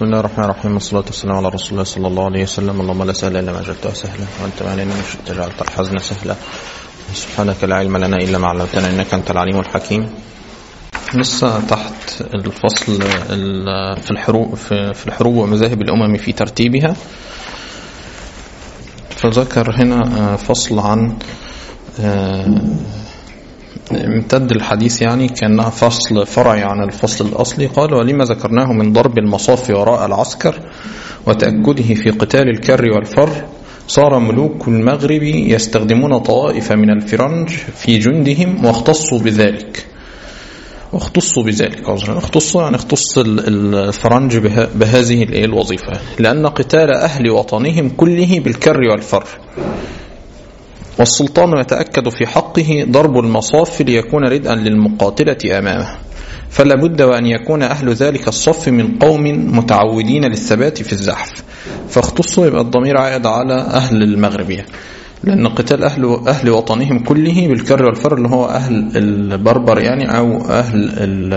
بسم الله الرحمن الرحيم والصلاة والسلام على رسول الله صلى الله عليه وسلم اللهم لا سهل إلا ما جعلته سهلا وأنت ما علينا مش جعلت الحزن سهلا سبحانك لا علم لنا إلا ما علمتنا إنك أنت العليم الحكيم لسه تحت الفصل في الحروب في الحروب ومذاهب الأمم في ترتيبها فذكر هنا فصل عن امتد الحديث يعني كأنها فصل فرعي عن الفصل الأصلي قال ولما ذكرناه من ضرب المصاف وراء العسكر وتأكده في قتال الكر والفر صار ملوك المغرب يستخدمون طوائف من الفرنج في جندهم واختصوا بذلك واختصوا بذلك عذرا اختصوا يعني اختص الفرنج بهذه الوظيفة لأن قتال أهل وطنهم كله بالكر والفر والسلطان يتأكد في حقه ضرب المصاف ليكون ردءا للمقاتلة أمامه فلا بد وأن يكون أهل ذلك الصف من قوم متعودين للثبات في الزحف فاختصوا يبقى الضمير عائد على أهل المغربية لأن قتال أهل, أهل وطنهم كله بالكر والفر اللي هو أهل البربر يعني أو أهل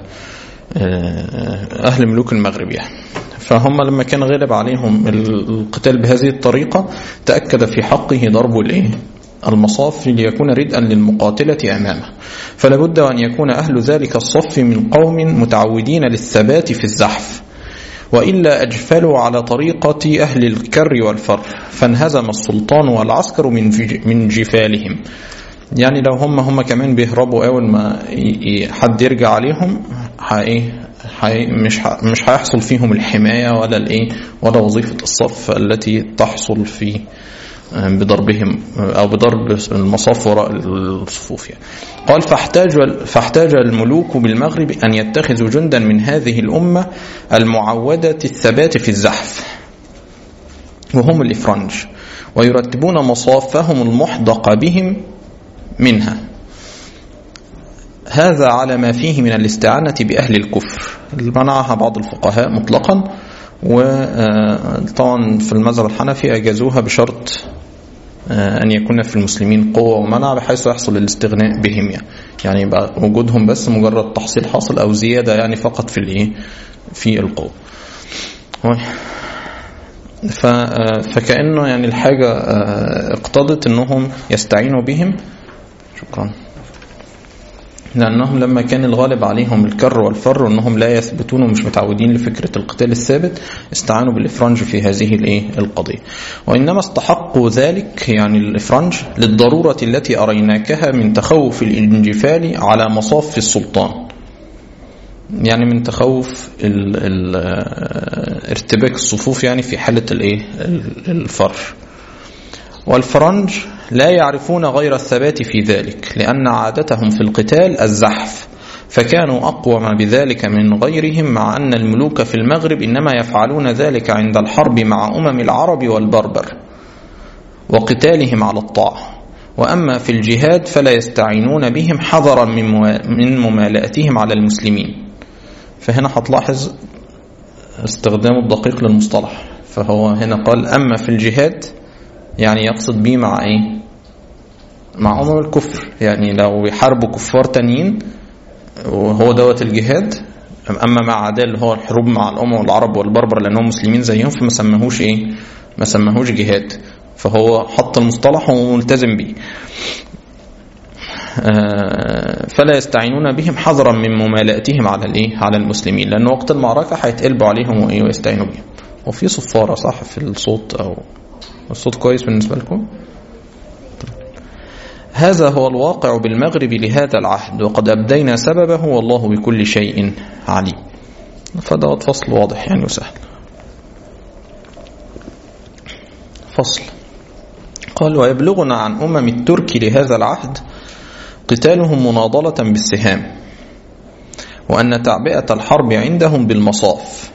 أهل ملوك المغرب يعني فهم لما كان غلب عليهم القتال بهذه الطريقة تأكد في حقه ضرب الايه المصاف ليكون ردءا للمقاتلة أمامه فلا بد أن يكون أهل ذلك الصف من قوم متعودين للثبات في الزحف وإلا أجفلوا على طريقة أهل الكر والفر فانهزم السلطان والعسكر من من جفالهم يعني لو هم هم كمان بيهربوا أول ما حد يرجع عليهم حي مش مش هيحصل فيهم الحماية ولا الايه ولا وظيفة الصف التي تحصل في بضربهم أو بضرب المصاف وراء الصفوف يعني. قال فاحتاج فاحتاج الملوك بالمغرب أن يتخذوا جندا من هذه الأمة المعودة الثبات في الزحف وهم الإفرنج ويرتبون مصافهم المحدق بهم منها هذا على ما فيه من الاستعانة بأهل الكفر منعها بعض الفقهاء مطلقا وطبعا في المذهب الحنفي أجازوها بشرط أن يكون في المسلمين قوة ومنع بحيث يحصل الاستغناء بهم يعني يعني يبقى وجودهم بس مجرد تحصيل حاصل أو زيادة يعني فقط في الإيه في القوة فكأنه يعني الحاجة اقتضت أنهم يستعينوا بهم شكرا لأنهم لما كان الغالب عليهم الكر والفر وأنهم لا يثبتون ومش متعودين لفكرة القتال الثابت استعانوا بالإفرنج في هذه الإيه القضية وإنما استحقوا ذلك يعني الإفرنج للضرورة التي أريناكها من تخوف الانجفال على مصاف السلطان يعني من تخوف ال ال ارتباك الصفوف يعني في حالة الإيه الفر والفرنج لا يعرفون غير الثبات في ذلك لأن عادتهم في القتال الزحف فكانوا أقوم بذلك من غيرهم مع أن الملوك في المغرب إنما يفعلون ذلك عند الحرب مع أمم العرب والبربر وقتالهم على الطاعة وأما في الجهاد فلا يستعينون بهم حذرا من ممالاتهم على المسلمين فهنا هتلاحظ استخدام الدقيق للمصطلح فهو هنا قال أما في الجهاد يعني يقصد بيه مع ايه مع امم الكفر يعني لو يحاربوا كفار تانيين وهو دوت الجهاد اما مع عداء اللي هو الحروب مع الامم والعرب والبربر لانهم مسلمين زيهم فما سماهوش ايه ما سماهوش جهاد فهو حط المصطلح وملتزم بيه فلا يستعينون بهم حذرا من ممالاتهم على الايه على المسلمين لان وقت المعركه هيتقلبوا عليهم وايه ويستعينوا بهم وفي صفاره صح في الصوت او الصوت كويس بالنسبة لكم هذا هو الواقع بالمغرب لهذا العهد وقد أبدينا سببه والله بكل شيء عليم فده فصل واضح يعني وسهل فصل قال ويبلغنا عن أمم الترك لهذا العهد قتالهم مناضلة بالسهام وأن تعبئة الحرب عندهم بالمصاف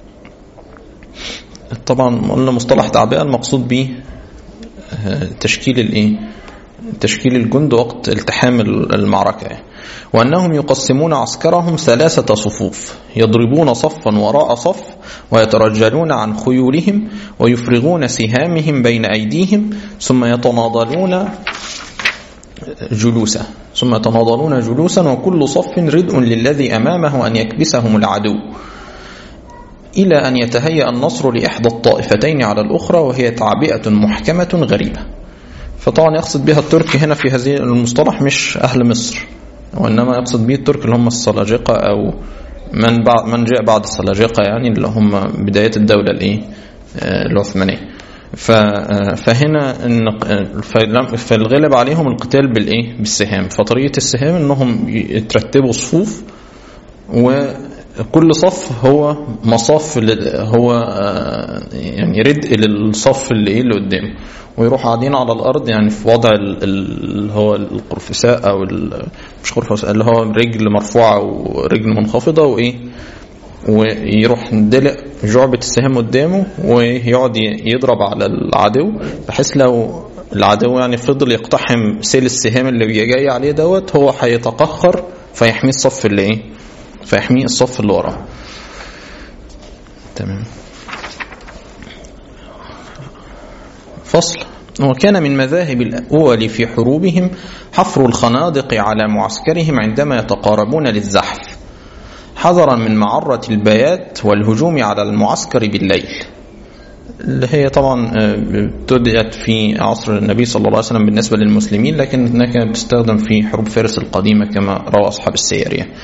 طبعا قلنا مصطلح تعبئة المقصود به تشكيل الايه تشكيل الجند وقت التحام المعركة وأنهم يقسمون عسكرهم ثلاثة صفوف يضربون صفا وراء صف ويترجلون عن خيولهم ويفرغون سهامهم بين أيديهم ثم يتناضلون جلوسا ثم يتناضلون جلوسا وكل صف ردء للذي أمامه أن يكبسهم العدو إلى أن يتهيأ النصر لإحدى الطائفتين على الأخرى وهي تعبئة محكمة غريبة فطبعا يقصد بها الترك هنا في هذه المصطلح مش أهل مصر وإنما يقصد به الترك اللي هم السلاجقة أو من بعد من جاء بعد السلاجقة يعني اللي هم بداية الدولة الإيه العثمانية فهنا في الغالب عليهم القتال بالايه بالسهام فطريقه السهام انهم يترتبوا صفوف وكل صف هو مصاف هو يعني ردء للصف اللي ايه اللي قدامه ويروحوا قاعدين على الارض يعني في وضع اللي هو القرفساء او مش قرفساء اللي هو رجل مرفوعه ورجل منخفضه وايه ويروح دلق جعبة السهام قدامه ويقعد يضرب على العدو بحيث لو العدو يعني فضل يقتحم سيل السهام اللي جاي عليه دوت هو هيتقهر فيحميه الصف اللي ايه فيحميه الصف اللي وراه تمام فصل وكان من مذاهب الأول في حروبهم حفر الخنادق على معسكرهم عندما يتقاربون للزحف حذرا من معرة البيات والهجوم على المعسكر بالليل اللي هي طبعا ابتدأت في عصر النبي صلى الله عليه وسلم بالنسبة للمسلمين لكنها كانت بتستخدم في حروب فارس القديمة كما روى أصحاب السير يعني.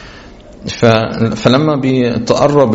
فلما بيتقرب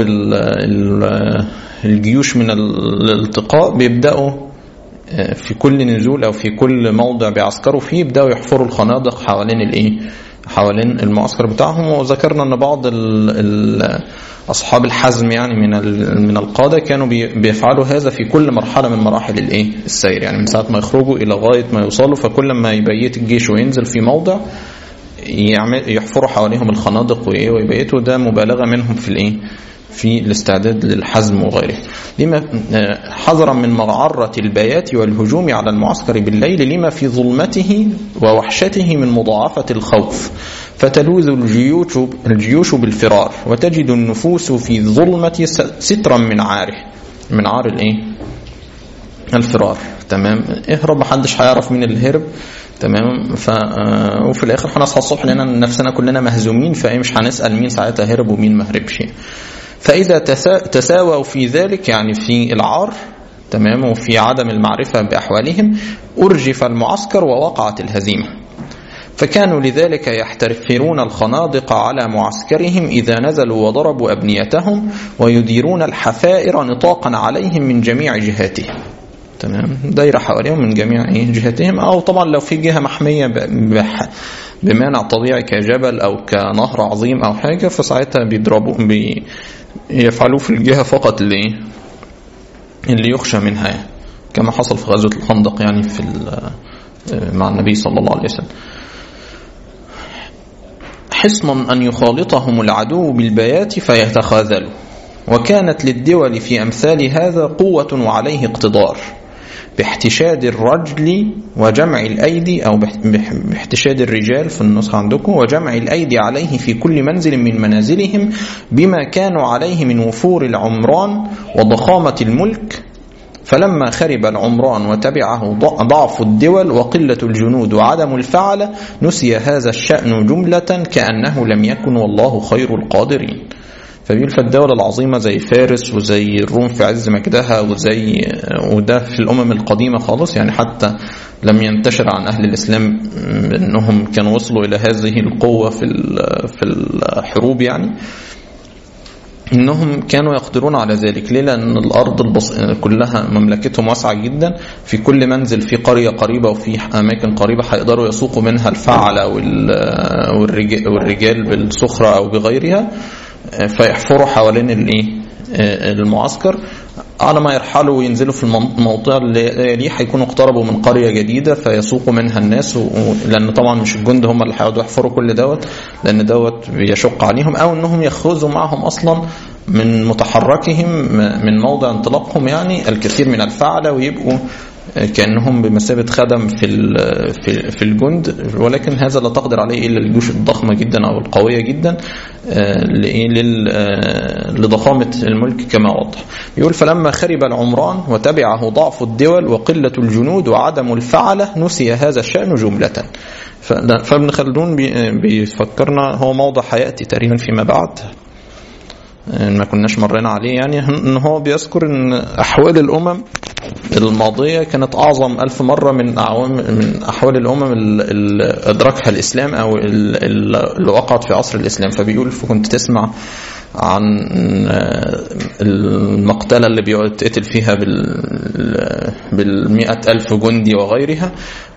الجيوش من الالتقاء بيبدأوا في كل نزول أو في كل موضع بيعسكروا فيه يبدأوا يحفروا الخنادق حوالين الإيه حوالين المعسكر بتاعهم وذكرنا ان بعض ال ال اصحاب الحزم يعني من من القاده كانوا بيفعلوا هذا في كل مرحله من مراحل الايه السير يعني من ساعه ما يخرجوا الى غايه ما يوصلوا فكل ما يبيت الجيش وينزل في موضع يعمل يحفروا حواليهم الخنادق وايه ويبيتوا ده مبالغه منهم في الايه في الاستعداد للحزم وغيره لما حذرا من معرة البيات والهجوم على المعسكر بالليل لما في ظلمته ووحشته من مضاعفة الخوف فتلوذ الجيوش, الجيوش بالفرار وتجد النفوس في الظلمة سترا من عاره من عار الايه الفرار تمام اهرب محدش هيعرف مين اللي هرب تمام ف وفي الاخر هنصحى الصبح لقينا نفسنا كلنا مهزومين فايه مش هنسال مين ساعتها هرب ومين ما هربش فإذا تساووا في ذلك يعني في العار تمام وفي عدم المعرفة بأحوالهم أرجف المعسكر ووقعت الهزيمة فكانوا لذلك يحتفرون الخنادق على معسكرهم إذا نزلوا وضربوا أبنيتهم ويديرون الحفائر نطاقا عليهم من جميع جهاتهم تمام دايرة حواليهم من جميع جهاتهم أو طبعا لو في جهة محمية بمانع طبيعي كجبل أو كنهر عظيم أو حاجة فساعتها بيضربوا بي يفعلوه في الجهة فقط اللي اللي يخشى منها كما حصل في غزوة الخندق يعني في مع النبي صلى الله عليه وسلم حصنا أن يخالطهم العدو بالبيات فيتخاذلوا وكانت للدول في أمثال هذا قوة وعليه اقتدار باحتشاد الرجل وجمع الأيدي أو باحتشاد الرجال في النسخة عندكم وجمع الأيدي عليه في كل منزل من منازلهم بما كانوا عليه من وفور العمران وضخامة الملك فلما خرب العمران وتبعه ضعف الدول وقلة الجنود وعدم الفعل نسي هذا الشأن جملة كأنه لم يكن والله خير القادرين فبيقول فالدولة العظيمة زي فارس وزي الروم في عز مجدها وزي وده في الأمم القديمة خالص يعني حتى لم ينتشر عن أهل الإسلام أنهم كانوا وصلوا إلى هذه القوة في في الحروب يعني انهم كانوا يقدرون على ذلك ليه لان الارض البص... كلها مملكتهم واسعه جدا في كل منزل في قريه قريبه وفي اماكن قريبه هيقدروا يسوقوا منها الفعل وال... والرجال... والرجال بالصخره او بغيرها فيحفروا حوالين الايه المعسكر على ما يرحلوا وينزلوا في الموضع اللي ليه هيكونوا اقتربوا من قرية جديدة فيسوقوا منها الناس و... لأن طبعا مش الجند هم اللي هيقعدوا يحفروا كل دوت لأن دوت بيشق عليهم أو إنهم يأخذوا معهم أصلا من متحركهم من موضع انطلاقهم يعني الكثير من الفعلة ويبقوا كانهم بمثابه خدم في في في الجند ولكن هذا لا تقدر عليه الا الجيوش الضخمه جدا او القويه جدا لضخامه الملك كما وضح. يقول فلما خرب العمران وتبعه ضعف الدول وقله الجنود وعدم الفعله نسي هذا الشان جمله. فابن خلدون بيفكرنا هو موضع هياتي تقريبا فيما بعد ما كناش مرينا عليه يعني ان هو بيذكر ان احوال الامم الماضيه كانت اعظم ألف مره من اعوام من احوال الامم اللي ادركها الاسلام او اللي وقعت في عصر الاسلام فبيقول فكنت تسمع عن المقتلة اللي بيتقتل فيها بال بالمئة ألف جندي وغيرها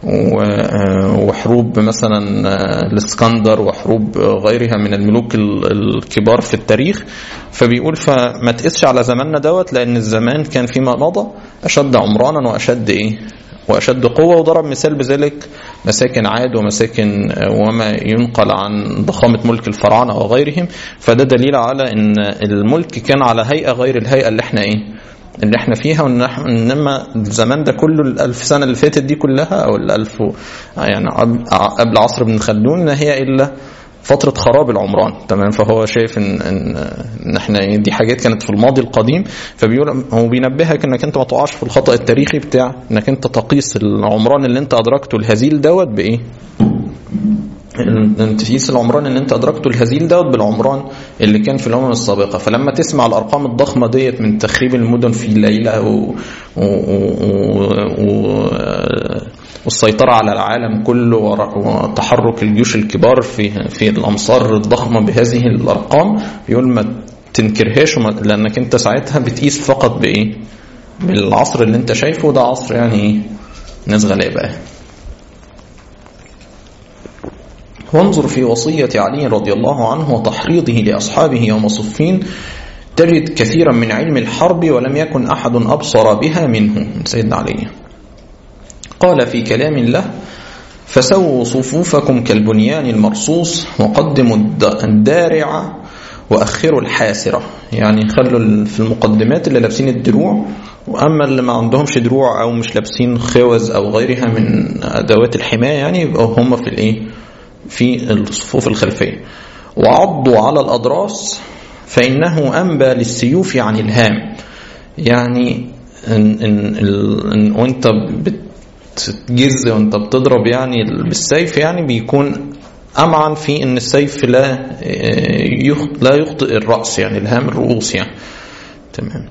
وحروب مثلا الاسكندر وحروب غيرها من الملوك الكبار في التاريخ فبيقول فما تقسش على زماننا دوت لأن الزمان كان فيما مضى أشد عمرانا وأشد إيه وأشد قوة وضرب مثال بذلك مساكن عاد ومساكن وما ينقل عن ضخامة ملك الفراعنة وغيرهم فده دليل على أن الملك كان على هيئة غير الهيئة اللي احنا إيه اللي احنا فيها انما الزمان ده كله الالف سنه اللي فاتت دي كلها او الالف يعني قبل عصر ابن خلدون هي الا فترة خراب العمران تمام فهو شايف ان ان, إن احنا دي حاجات كانت في الماضي القديم فبيقول هو بينبهك انك انت ما تقعش في الخطأ التاريخي بتاع انك انت تقيس العمران اللي انت ادركته الهزيل دوت بايه؟ انت تقيس العمران اللي انت ادركته الهزيل دوت بالعمران اللي كان في الامم السابقه فلما تسمع الارقام الضخمه ديت من تخريب المدن في ليله و... و... و... والسيطرة على العالم كله وتحرك الجيوش الكبار في في الأمصار الضخمة بهذه الأرقام يقول ما تنكرهاش لأنك أنت ساعتها بتقيس فقط بإيه؟ بالعصر اللي أنت شايفه وده عصر يعني ناس غلابة وانظر في وصية علي رضي الله عنه وتحريضه لأصحابه يوم صفين تجد كثيرا من علم الحرب ولم يكن أحد أبصر بها منه سيدنا علي قال في كلام له فسووا صفوفكم كالبنيان المرصوص وقدموا الدارع وأخروا الحاسرة يعني خلوا في المقدمات اللي لابسين الدروع وأما اللي ما عندهمش دروع أو مش لابسين خوذ أو غيرها من أدوات الحماية يعني يبقوا هم في الإيه في الصفوف الخلفية وعضوا على الأضراس فإنه أنبى للسيوف عن الهام يعني إن إن إن وأنت بتجز وأنت بتضرب يعني بالسيف يعني بيكون أمعن في أن السيف لا لا يخطئ الرأس يعني الهام الرؤوس يعني تمام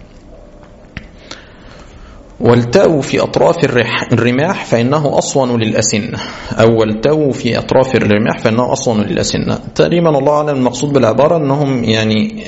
والتو في أطراف الرماح فإنه أصون للأسنة أو والتو في أطراف الرماح فإنه أصون للأسنة تقريبا الله أعلم المقصود بالعبارة أنهم يعني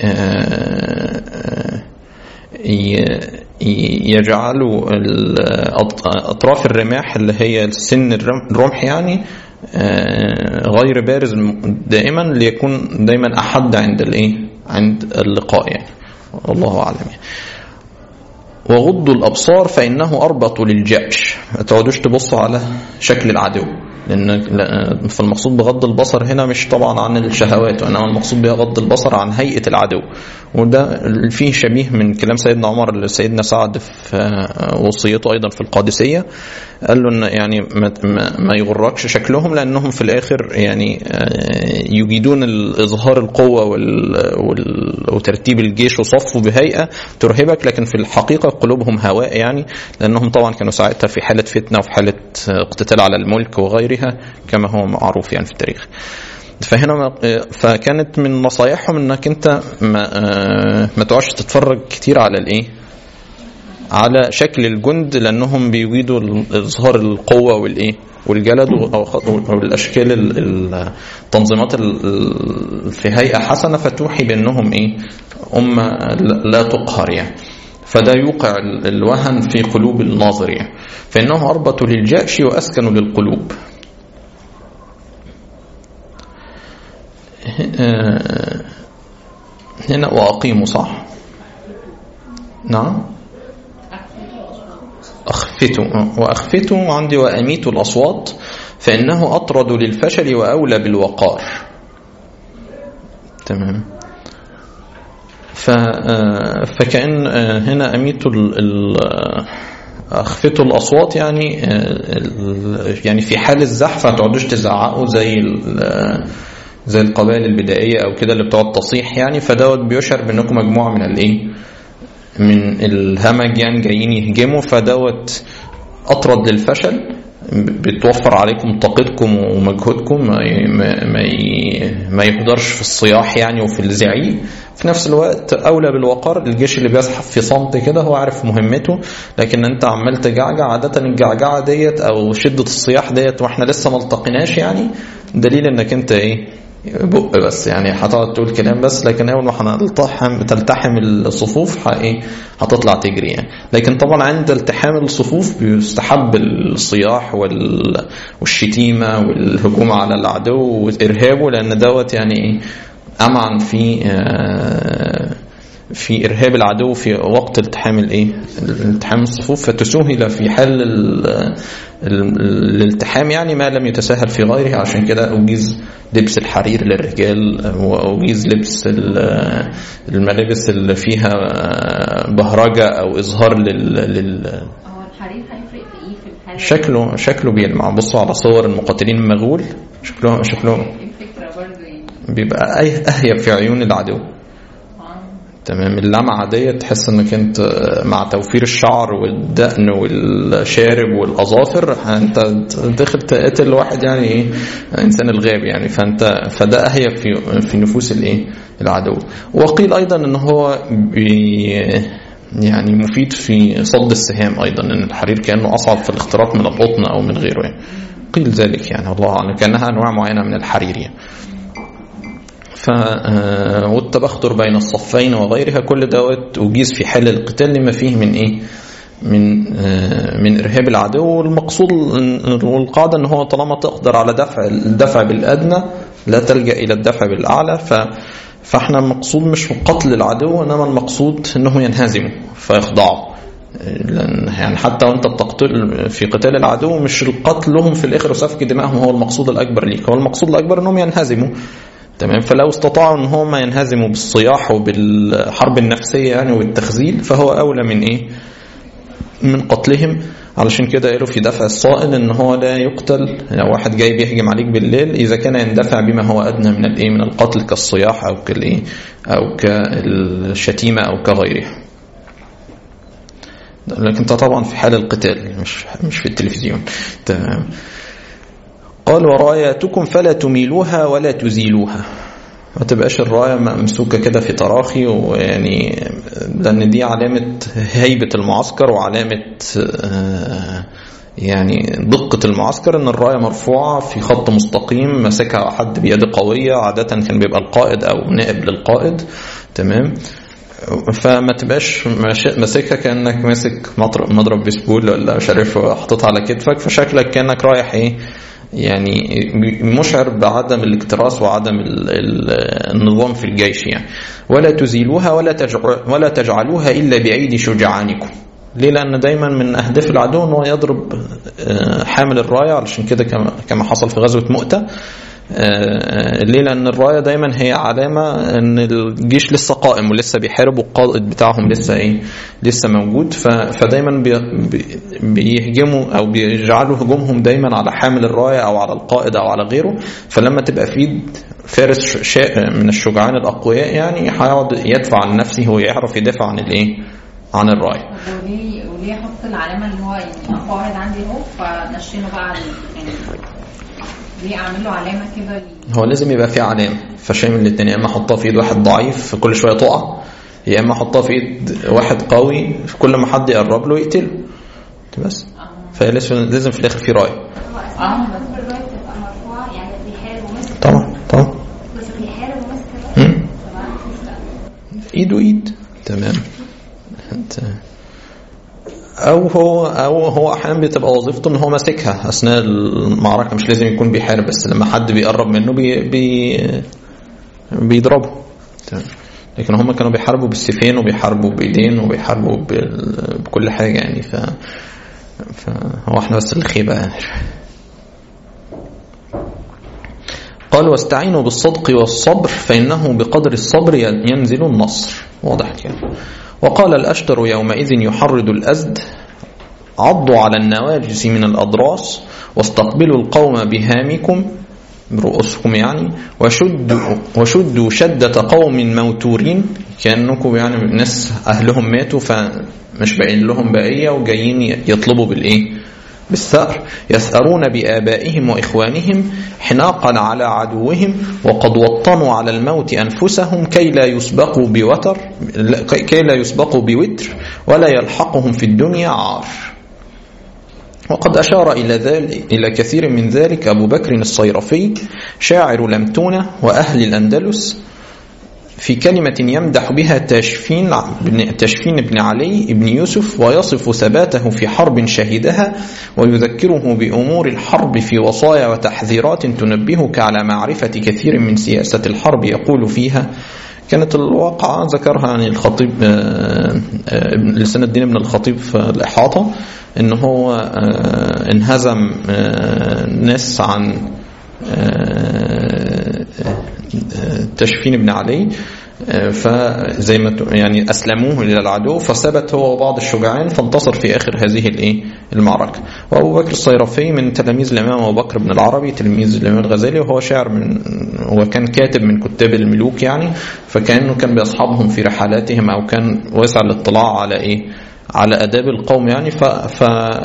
يجعلوا أطراف الرماح اللي هي سن الرمح يعني غير بارز دائما ليكون دائما أحد عند الإيه عند اللقاء يعني الله أعلم يعني. وغضوا الأبصار فإنه أربط للجأش ما تقعدوش تبصوا على شكل العدو لأن فالمقصود بغض البصر هنا مش طبعا عن الشهوات وإنما المقصود بها غض البصر عن هيئة العدو وده فيه شبيه من كلام سيدنا عمر لسيدنا سعد في وصيته أيضا في القادسية قال له إن يعني ما, ما يغركش شكلهم لأنهم في الآخر يعني يجيدون إظهار القوة وترتيب الجيش وصفه بهيئة ترهبك لكن في الحقيقة قلوبهم هواء يعني لأنهم طبعا كانوا ساعتها في حالة فتنة وفي حالة اقتتال على الملك وغيرها كما هو معروف يعني في التاريخ فهنا فكانت من نصايحهم انك انت ما, ما تقعدش تتفرج كتير على الايه على شكل الجند لانهم بيريدوا اظهار القوه والايه والجلد والاشكال التنظيمات في هيئه حسنه فتوحي بانهم ايه امه لا تقهر يعني فده يوقع الوهن في قلوب الناظر يعني فانه اربط للجأش واسكن للقلوب هنا وأقيموا صح نعم أخفتوا وأخفتوا عندي وأميتوا الأصوات فإنه أطرد للفشل وأولى بالوقار تمام فكأن هنا أميتوا أخفتوا الأصوات يعني يعني في حال الزحف ما تقعدوش تزعقوا زي زي القبائل البدائيه او كده اللي بتقعد تصيح يعني فدوت بيشعر بانكم مجموعه من الايه من الهمج يعني جايين يهجموا فدوت اطرد للفشل بتوفر عليكم طاقتكم ومجهودكم ما ما ما, ما يهدرش في الصياح يعني وفي الزعيق في نفس الوقت اولى بالوقار الجيش اللي بيزحف في صمت كده هو عارف مهمته لكن انت عمال تجعجع عاده الجعجعه ديت او شده الصياح ديت واحنا لسه ما التقيناش يعني دليل انك انت ايه بق بس يعني هتقعد تقول كلام بس لكن اول ما هنلتحم تلتحم الصفوف ايه هتطلع تجري يعني لكن طبعا عند التحام الصفوف بيستحب الصياح والشتيمه والهجوم على العدو وارهابه لان دوت يعني ايه امعن في في ارهاب العدو في وقت التحام الايه التحام الصفوف فتسهل في حل الالتحام يعني ما لم يتساهل في غيره عشان كده اجيز لبس الحرير للرجال واجيز لبس الملابس اللي فيها بهرجه او اظهار لل, لل هو الحرير هيفرق في ايه في الحاله شكله شكله بيلمع بصوا على صور المقاتلين المغول شكلهم شكلهم الفكره برضه يعني بيبقى اهيب في عيون العدو تمام اللمعة ديت تحس انك انت مع توفير الشعر والدقن والشارب والاظافر انت داخل تقتل واحد يعني ايه انسان الغاب يعني فانت فده اهيب في في نفوس الايه العدو وقيل ايضا ان هو بي يعني مفيد في صد السهام ايضا ان الحرير كانه اصعب في الاختراق من القطن او من غيره يعني قيل ذلك يعني الله اعلم كانها انواع معينه من الحرير يعني ف والتبختر بين الصفين وغيرها كل دوت أجيز في حال القتال لما فيه من إيه من من ارهاب العدو والمقصود والقاعده ان هو طالما تقدر على دفع الدفع بالادنى لا تلجا الى الدفع بالاعلى ف فاحنا المقصود مش قتل العدو انما المقصود انهم ينهزموا فيخضعوا لان يعني حتى وانت بتقتل في قتال العدو مش قتلهم في الاخر وسفك دمائهم هو المقصود الاكبر ليك هو المقصود الاكبر انهم ينهزموا تمام فلو استطاعوا ان هم ينهزموا بالصياح وبالحرب النفسيه يعني والتخذيل فهو اولى من ايه؟ من قتلهم علشان كده قالوا في دفع الصائل ان هو لا يقتل لو واحد جاي بيهجم عليك بالليل اذا كان يندفع بما هو ادنى من الايه من القتل كالصياح او كالايه او كالشتيمه او كغيرها. لكن انت طبعا في حال القتال مش مش في التلفزيون تمام قال وراياتكم فلا تميلوها ولا تزيلوها ما تبقاش الرايه ممسوكه كده في تراخي ويعني لان دي علامه هيبه المعسكر وعلامه يعني دقة المعسكر ان الراية مرفوعة في خط مستقيم ماسكها حد بيد قوية عادة كان بيبقى القائد او نائب للقائد تمام فما تبقاش ماسكها كانك ماسك مضرب بيسبول ولا مش عارف حاططها على كتفك فشكلك كانك رايح ايه يعني مشعر بعدم الاكتراث وعدم النظام في الجيش يعني ولا تزيلوها ولا ولا تجعلوها الا بايدي شجعانكم ليه لان دايما من اهداف العدو ان هو يضرب حامل الرايه علشان كده كما حصل في غزوه مؤته ليه لان الرايه دايما هي علامه ان الجيش لسه قائم ولسه بيحارب والقائد بتاعهم لسه ايه لسه موجود فدايما بيهجموا او بيجعلوا هجومهم دايما على حامل الرايه او على القائد او على غيره فلما تبقى في ايد فارس من الشجعان الاقوياء يعني هيقعد يدفع عن نفسه ويعرف يدافع عن الايه عن الرايه وليه وليه احط العلامه اللي هو يعني اقوى واحد عندي اهو فنشنه بقى على يعني ليه اعمل له علامه كده هو لازم يبقى في علامه فشايف الاثنين يا اما احطها في ايد واحد ضعيف كل شويه تقع يا اما احطها في ايد واحد قوي كل ما حد يقرب له يقتله بس فهي لازم في الاخر في رايه اه طبعا طبعا ايد وايد تمام انت او هو او هو احيانا بتبقى وظيفته ان هو ماسكها اثناء المعركه مش لازم يكون بيحارب بس لما حد بيقرب منه بي بي بيضربه لكن هم كانوا بيحاربوا بالسيفين وبيحاربوا بايدين وبيحاربوا بكل حاجه يعني ف فهو احنا بس الخيبه يعني قال واستعينوا بالصدق والصبر فإنه بقدر الصبر ينزل النصر واضح كده وقال الأشتر يومئذ يحرض الأزد عضوا على النواجس من الأضراس واستقبلوا القوم بهامكم برؤوسكم يعني وشدوا وشدوا شدة قوم موتورين كأنكم يعني ناس أهلهم ماتوا فمش باقيين لهم بقية وجايين يطلبوا بالإيه بالثأر يثأرون بآبائهم وإخوانهم حناقا على عدوهم وقد وطنوا على الموت أنفسهم كي لا يسبقوا بوتر كي لا يسبقوا بوتر ولا يلحقهم في الدنيا عار وقد أشار إلى ذلك إلى كثير من ذلك أبو بكر الصيرفي شاعر لمتونة وأهل الأندلس في كلمة يمدح بها تاشفين بن, تاشفين بن علي بن يوسف ويصف ثباته في حرب شهدها ويذكره بأمور الحرب في وصايا وتحذيرات تنبهك على معرفة كثير من سياسة الحرب يقول فيها كانت الواقعة ذكرها يعني الخطيب لسان الدين بن الخطيب في الإحاطة إن هو انهزم ناس عن تشفين بن علي فزي ما يعني اسلموه الى العدو فثبت هو وبعض الشجعان فانتصر في اخر هذه الايه المعركه وابو بكر الصيرفي من تلاميذ الامام ابو بكر بن العربي تلميذ الامام الغزالي وهو شاعر من هو كان كاتب من كتاب الملوك يعني فكانه كان بيصحبهم في رحلاتهم او كان واسع الاطلاع على ايه على اداب القوم يعني ف, ف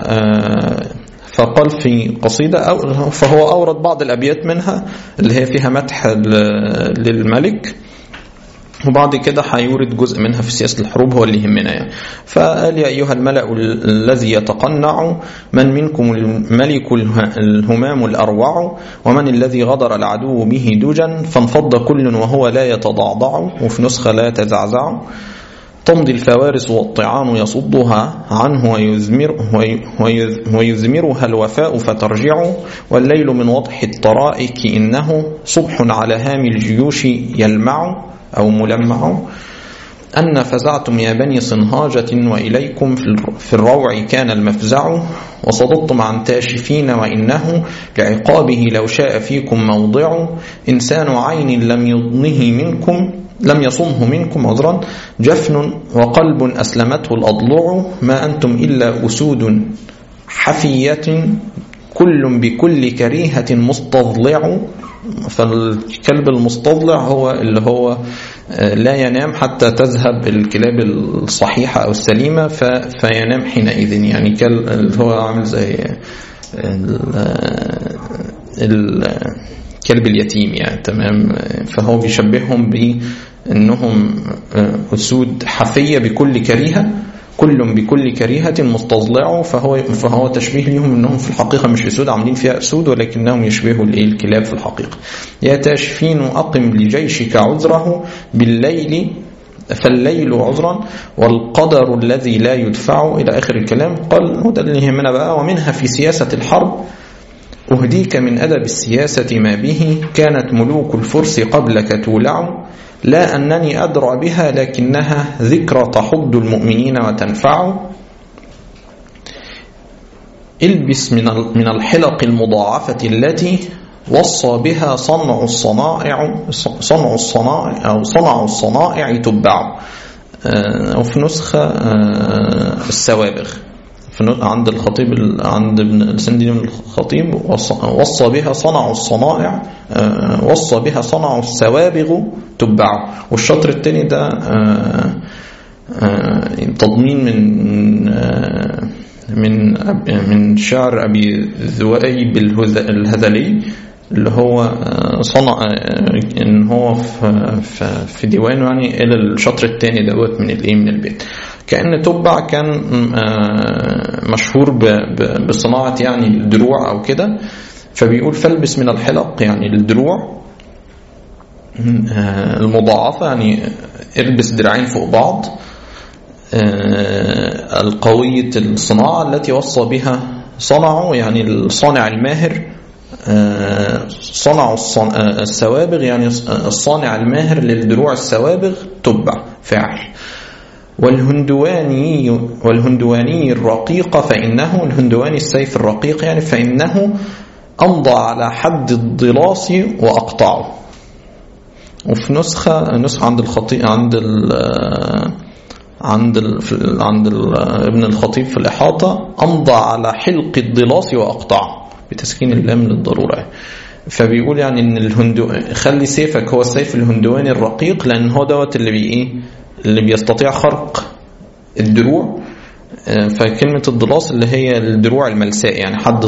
فقال في قصيدة أو فهو أورد بعض الأبيات منها اللي هي فيها مدح للملك وبعد كده هيورد جزء منها في سياسة الحروب هو اللي يهمنا يعني فقال يا أيها الملأ الذي يتقنع من منكم الملك الهمام الأروع ومن الذي غدر العدو به دجا فانفض كل وهو لا يتضعضع وفي نسخة لا يتزعزع تمضي الفوارس والطعام يصدها عنه ويزمر ويزمرها الوفاء فترجع والليل من وضح الطرائك إنه صبح على هام الجيوش يلمع أو ملمع أن فزعتم يا بني صنهاجة وإليكم في الروع كان المفزع وصددتم عن تاشفين وإنه لعقابه لو شاء فيكم موضع إنسان عين لم يضنه منكم لم يصمه منكم عذرا جفن وقلب أسلمته الأضلع ما أنتم إلا أسود حفية كل بكل كريهة مستضلع فالكلب المستضلع هو اللي هو لا ينام حتى تذهب الكلاب الصحيحة أو السليمة فينام حينئذ يعني اللي هو عامل زي كلب اليتيم يعني تمام فهو بيشبههم بانهم اسود حفيه بكل كريهه كل بكل كريهة مستضلع فهو فهو تشبيه لهم انهم في الحقيقة مش اسود عاملين فيها اسود ولكنهم يشبهوا الايه الكلاب في الحقيقة يا تاشفين اقم لجيشك عذره بالليل فالليل عذرا والقدر الذي لا يدفع الى اخر الكلام قال وده اللي يهمنا بقى ومنها في سياسة الحرب أهديك من أدب السياسة ما به كانت ملوك الفرس قبلك تولع لا أنني أدرى بها لكنها ذكرى تحض المؤمنين وتنفع البس من من الحلق المضاعفة التي وصى بها صنع الصنائع صنع الصنائع أو صنع الصنائع تبع وفي نسخة السوابغ عند الخطيب عند ابن السندي من الخطيب وصى بها صنع الصنائع وصى بها صنع السوابغ تبع والشطر الثاني ده تضمين من من من شعر ابي ذؤيب الهذلي اللي هو صنع ان هو في, في ديوانه يعني الى الشطر الثاني دوت من الايه من البيت كأن تبع كان مشهور بصناعة يعني الدروع أو كده فبيقول فالبس من الحلق يعني الدروع المضاعفة يعني البس دراعين فوق بعض القوية الصناعة التي وصى بها صنعوا يعني الصانع الماهر صنعوا السوابغ يعني الصانع الماهر للدروع السوابغ تبع فاعل والهندواني والهندواني الرقيق فإنه الهندواني السيف الرقيق يعني فإنه أمضى على حد الضلاس وأقطعه وفي نسخة نسخة عند الخطيب عند ال عند ال عند ال ابن الخطيب في الإحاطة أمضى على حلق الضلاس وأقطعه بتسكين اللام للضرورة فبيقول يعني ان الهندو خلي سيفك هو السيف الهندواني الرقيق لان هو دوت اللي بي ايه اللي بيستطيع خرق الدروع فكلمة الضلاس اللي هي الدروع الملساء يعني حد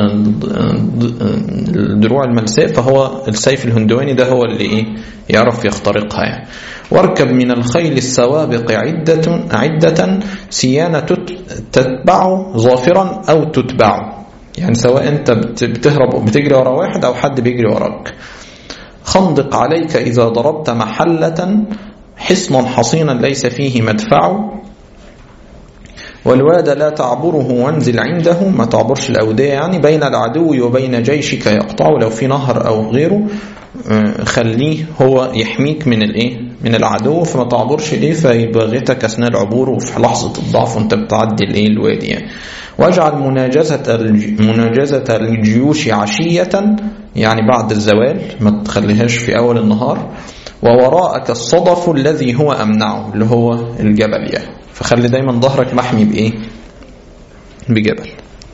الدروع الملساء فهو السيف الهندواني ده هو اللي ايه يعرف يخترقها يعني واركب من الخيل السوابق عدة عدة سيانة تتبع ظافرا أو تتبع يعني سواء أنت بتهرب بتجري ورا واحد أو حد بيجري وراك خندق عليك إذا ضربت محلة حصنا حصينا ليس فيه مدفع والواد لا تعبره وانزل عنده ما تعبرش الأودية يعني بين العدو وبين جيشك يقطع لو في نهر أو غيره خليه هو يحميك من الايه من العدو فما تعبرش ليه فيبغتك اثناء العبور وفي لحظه الضعف وانت بتعدي الايه الوادي يعني واجعل مناجزه مناجزه الجيوش عشيه يعني بعد الزوال ما تخليهاش في اول النهار ووراءك الصدف الذي هو امنعه اللي هو الجبل يعني فخلي دايما ظهرك محمي بايه بجبل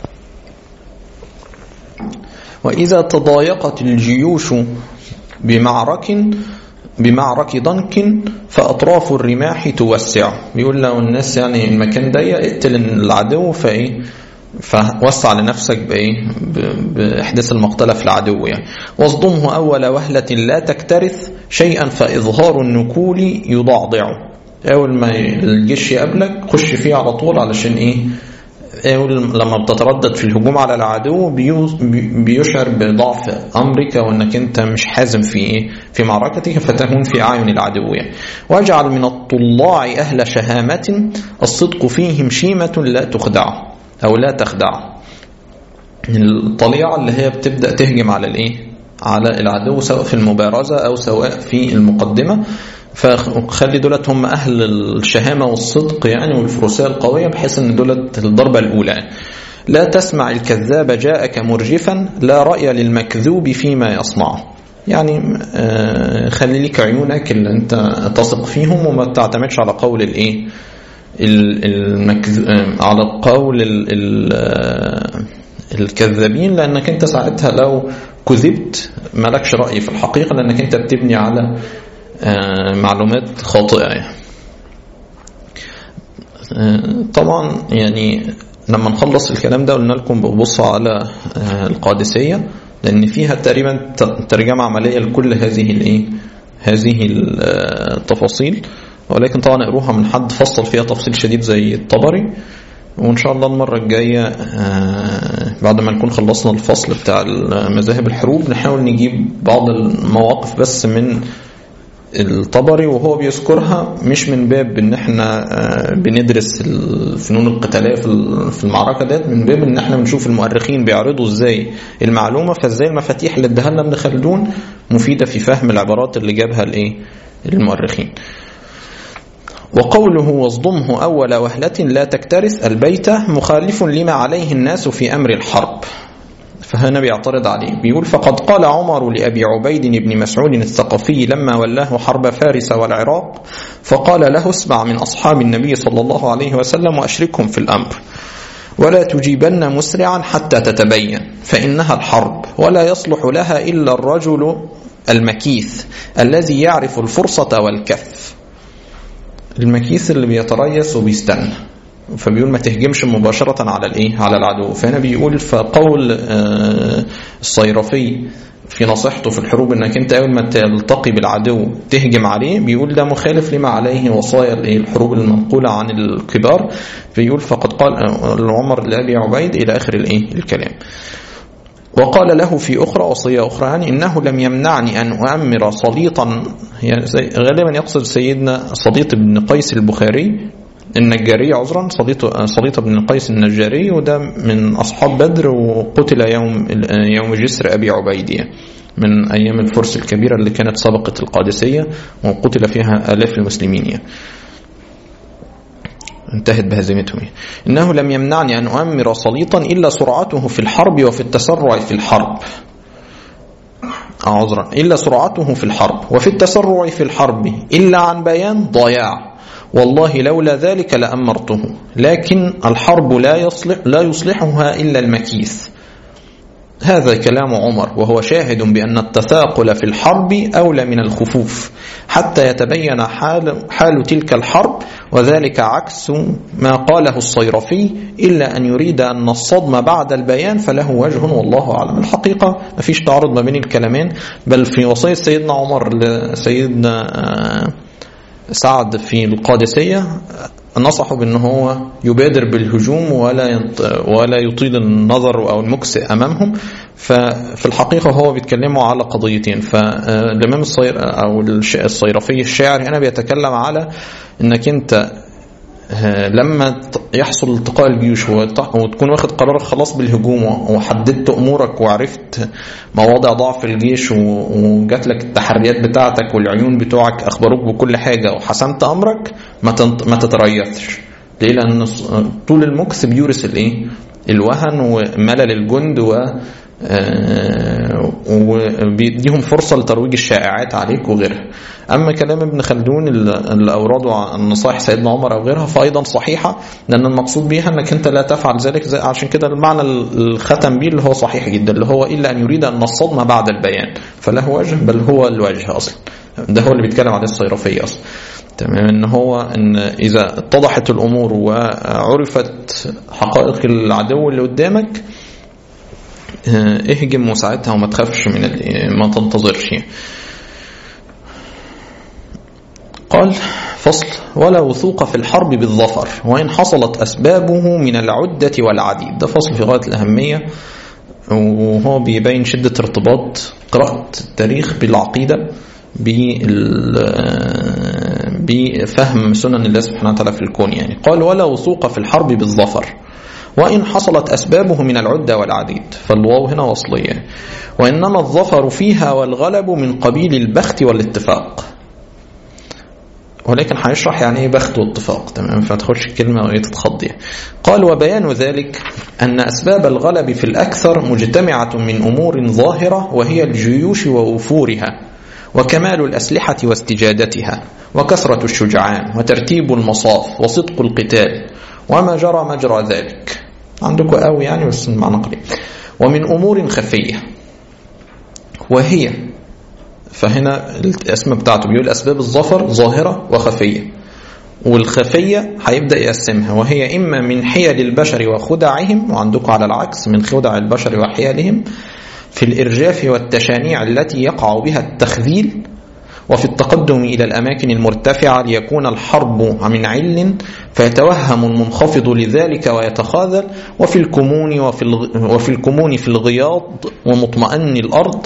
وإذا تضايقت الجيوش بمعرك بمعرك ضنك فأطراف الرماح توسع بيقول لو الناس يعني المكان ضيق اقتل العدو فإيه فوسع لنفسك بإيه بإحداث المقتلة في العدو يعني واصدمه أول وهلة لا تكترث شيئا فإظهار النكول يضعضعه أول ما الجيش يقابلك خش فيه على طول علشان إيه لما بتتردد في الهجوم على العدو بيشعر بضعف امرك وانك انت مش حازم في ايه في معركتك فتهون في اعين العدو يعني. واجعل من الطلاع اهل شهامه الصدق فيهم شيمه لا تخدع او لا تخدع الطليعه اللي هي بتبدا تهجم على الايه على العدو سواء في المبارزه او سواء في المقدمه فخلي دولت هم أهل الشهامة والصدق يعني والفروسية القوية بحيث أن دولت الضربة الأولى لا تسمع الكذاب جاءك مرجفا لا رأي للمكذوب فيما يصنعه يعني خلي لك عيونك اللي انت تثق فيهم وما تعتمدش على قول الايه المكذ... على قول ال... ال... الكذابين لانك انت ساعتها لو كذبت مالكش رأي في الحقيقة لانك انت بتبني على معلومات خاطئة يعني. طبعا يعني لما نخلص الكلام ده قلنا لكم ببصوا على القادسية لأن فيها تقريبا ترجمة عملية لكل هذه الايه هذه التفاصيل ولكن طبعا اقروها من حد فصل فيها تفصيل شديد زي الطبري وإن شاء الله المرة الجاية بعد ما نكون خلصنا الفصل بتاع مذاهب الحروب نحاول نجيب بعض المواقف بس من الطبري وهو بيذكرها مش من باب ان احنا بندرس الفنون القتاليه في المعركه ديت من باب ان احنا بنشوف المؤرخين بيعرضوا ازاي المعلومه فازاي المفاتيح اللي اداها لنا ابن خلدون مفيده في فهم العبارات اللي جابها الايه المؤرخين وقوله واصدمه أول وهلة لا تكترث البيت مخالف لما عليه الناس في أمر الحرب فهنا بيعترض عليه بيقول فقد قال عمر لأبي عبيد بن مسعود الثقفي لما ولاه حرب فارس والعراق فقال له اسمع من أصحاب النبي صلى الله عليه وسلم وأشركهم في الأمر ولا تجيبن مسرعا حتى تتبين فإنها الحرب ولا يصلح لها إلا الرجل المكيث الذي يعرف الفرصة والكف المكيث اللي بيتريث وبيستنى فبيقول ما تهجمش مباشرة على الايه على العدو فهنا بيقول فقول الصيرفي في نصيحته في الحروب انك انت اول ما تلتقي بالعدو تهجم عليه بيقول ده مخالف لما عليه وصايا الحروب المنقولة عن الكبار بيقول فقد قال عمر لأبي عبيد إلى آخر الايه الكلام وقال له في أخرى وصية أخرى يعني إنه لم يمنعني أن أؤمر صليطا يعني غالبا يقصد سيدنا صديق بن قيس البخاري النجاري عذرا صديق صديق بن قيس النجاري وده من أصحاب بدر وقتل يوم يوم جسر أبي عبيدية من أيام الفرس الكبيرة اللي كانت سبقت القادسية وقتل فيها آلاف المسلمين يعني. انتهت بهزيمتهم إنه لم يمنعني أن أؤمر صليطا إلا سرعته في الحرب وفي التسرع في الحرب عذرا إلا سرعته في الحرب وفي التسرع في الحرب إلا عن بيان ضياع والله لولا ذلك لأمرته لكن الحرب لا يصلح لا يصلحها إلا المكيث هذا كلام عمر وهو شاهد بأن التثاقل في الحرب أولى من الخفوف حتى يتبين حال, حال تلك الحرب وذلك عكس ما قاله الصيرفي إلا أن يريد أن الصدم بعد البيان فله وجه والله أعلم الحقيقة ما فيش تعارض ما بين الكلامين بل في وصية سيدنا عمر لسيدنا سعد في القادسية نصحوا بأن هو يبادر بالهجوم ولا ولا يطيل النظر أو المكس أمامهم ففي الحقيقة هو بيتكلموا على قضيتين فالإمام الصير أو الصيرفي الشاعر هنا بيتكلم على أنك أنت لما يحصل التقاء الجيوش وتكون واخد قرار خلاص بالهجوم وحددت امورك وعرفت مواضع ضعف الجيش وجات لك التحريات بتاعتك والعيون بتوعك اخبروك بكل حاجه وحسمت امرك ما تتريثش ليه لان طول المكس بيورث الايه الوهن وملل الجند و وبيديهم فرصة لترويج الشائعات عليك وغيرها أما كلام ابن خلدون اللي أورده عن نصائح سيدنا عمر أو غيرها فأيضا صحيحة لأن المقصود بها أنك أنت لا تفعل ذلك زي عشان كده المعنى الختم به اللي هو صحيح جدا اللي هو إلا أن يريد أن الصدمة بعد البيان فله وجه بل هو الوجه أصلا ده هو اللي بيتكلم عليه الصيرفي أصلا تمام ان هو ان اذا اتضحت الامور وعرفت حقائق العدو اللي قدامك اهجم وساعتها وما تخافش من ما تنتظرش قال فصل ولا وثوق في الحرب بالظفر وإن حصلت أسبابه من العدة والعديد ده فصل في غاية الأهمية وهو بيبين شدة ارتباط قراءة التاريخ بالعقيدة بفهم سنن الله سبحانه وتعالى في الكون يعني قال ولا وثوق في الحرب بالظفر وإن حصلت أسبابه من العدة والعديد فالواو هنا وصلية وإنما الظفر فيها والغلب من قبيل البخت والاتفاق ولكن هنشرح يعني ايه بخت واتفاق تمام فتخش الكلمة وهي تتخضي قال وبيان ذلك أن أسباب الغلب في الأكثر مجتمعة من أمور ظاهرة وهي الجيوش ووفورها وكمال الأسلحة واستجادتها وكثرة الشجعان وترتيب المصاف وصدق القتال وما جرى مجرى ذلك عندكم قوي يعني بس المعنى قليل ومن أمور خفية وهي فهنا الاسم بتاعته بيقول أسباب الظفر ظاهرة وخفية والخفية هيبدأ يقسمها وهي إما من حيل البشر وخدعهم وعندكم على العكس من خدع البشر وحيلهم في الإرجاف والتشانيع التي يقع بها التخذيل وفي التقدم إلى الأماكن المرتفعة ليكون الحرب من عل فيتوهم المنخفض لذلك ويتخاذل وفي الكمون وفي, وفي الكمون في الغياض ومطمئن الأرض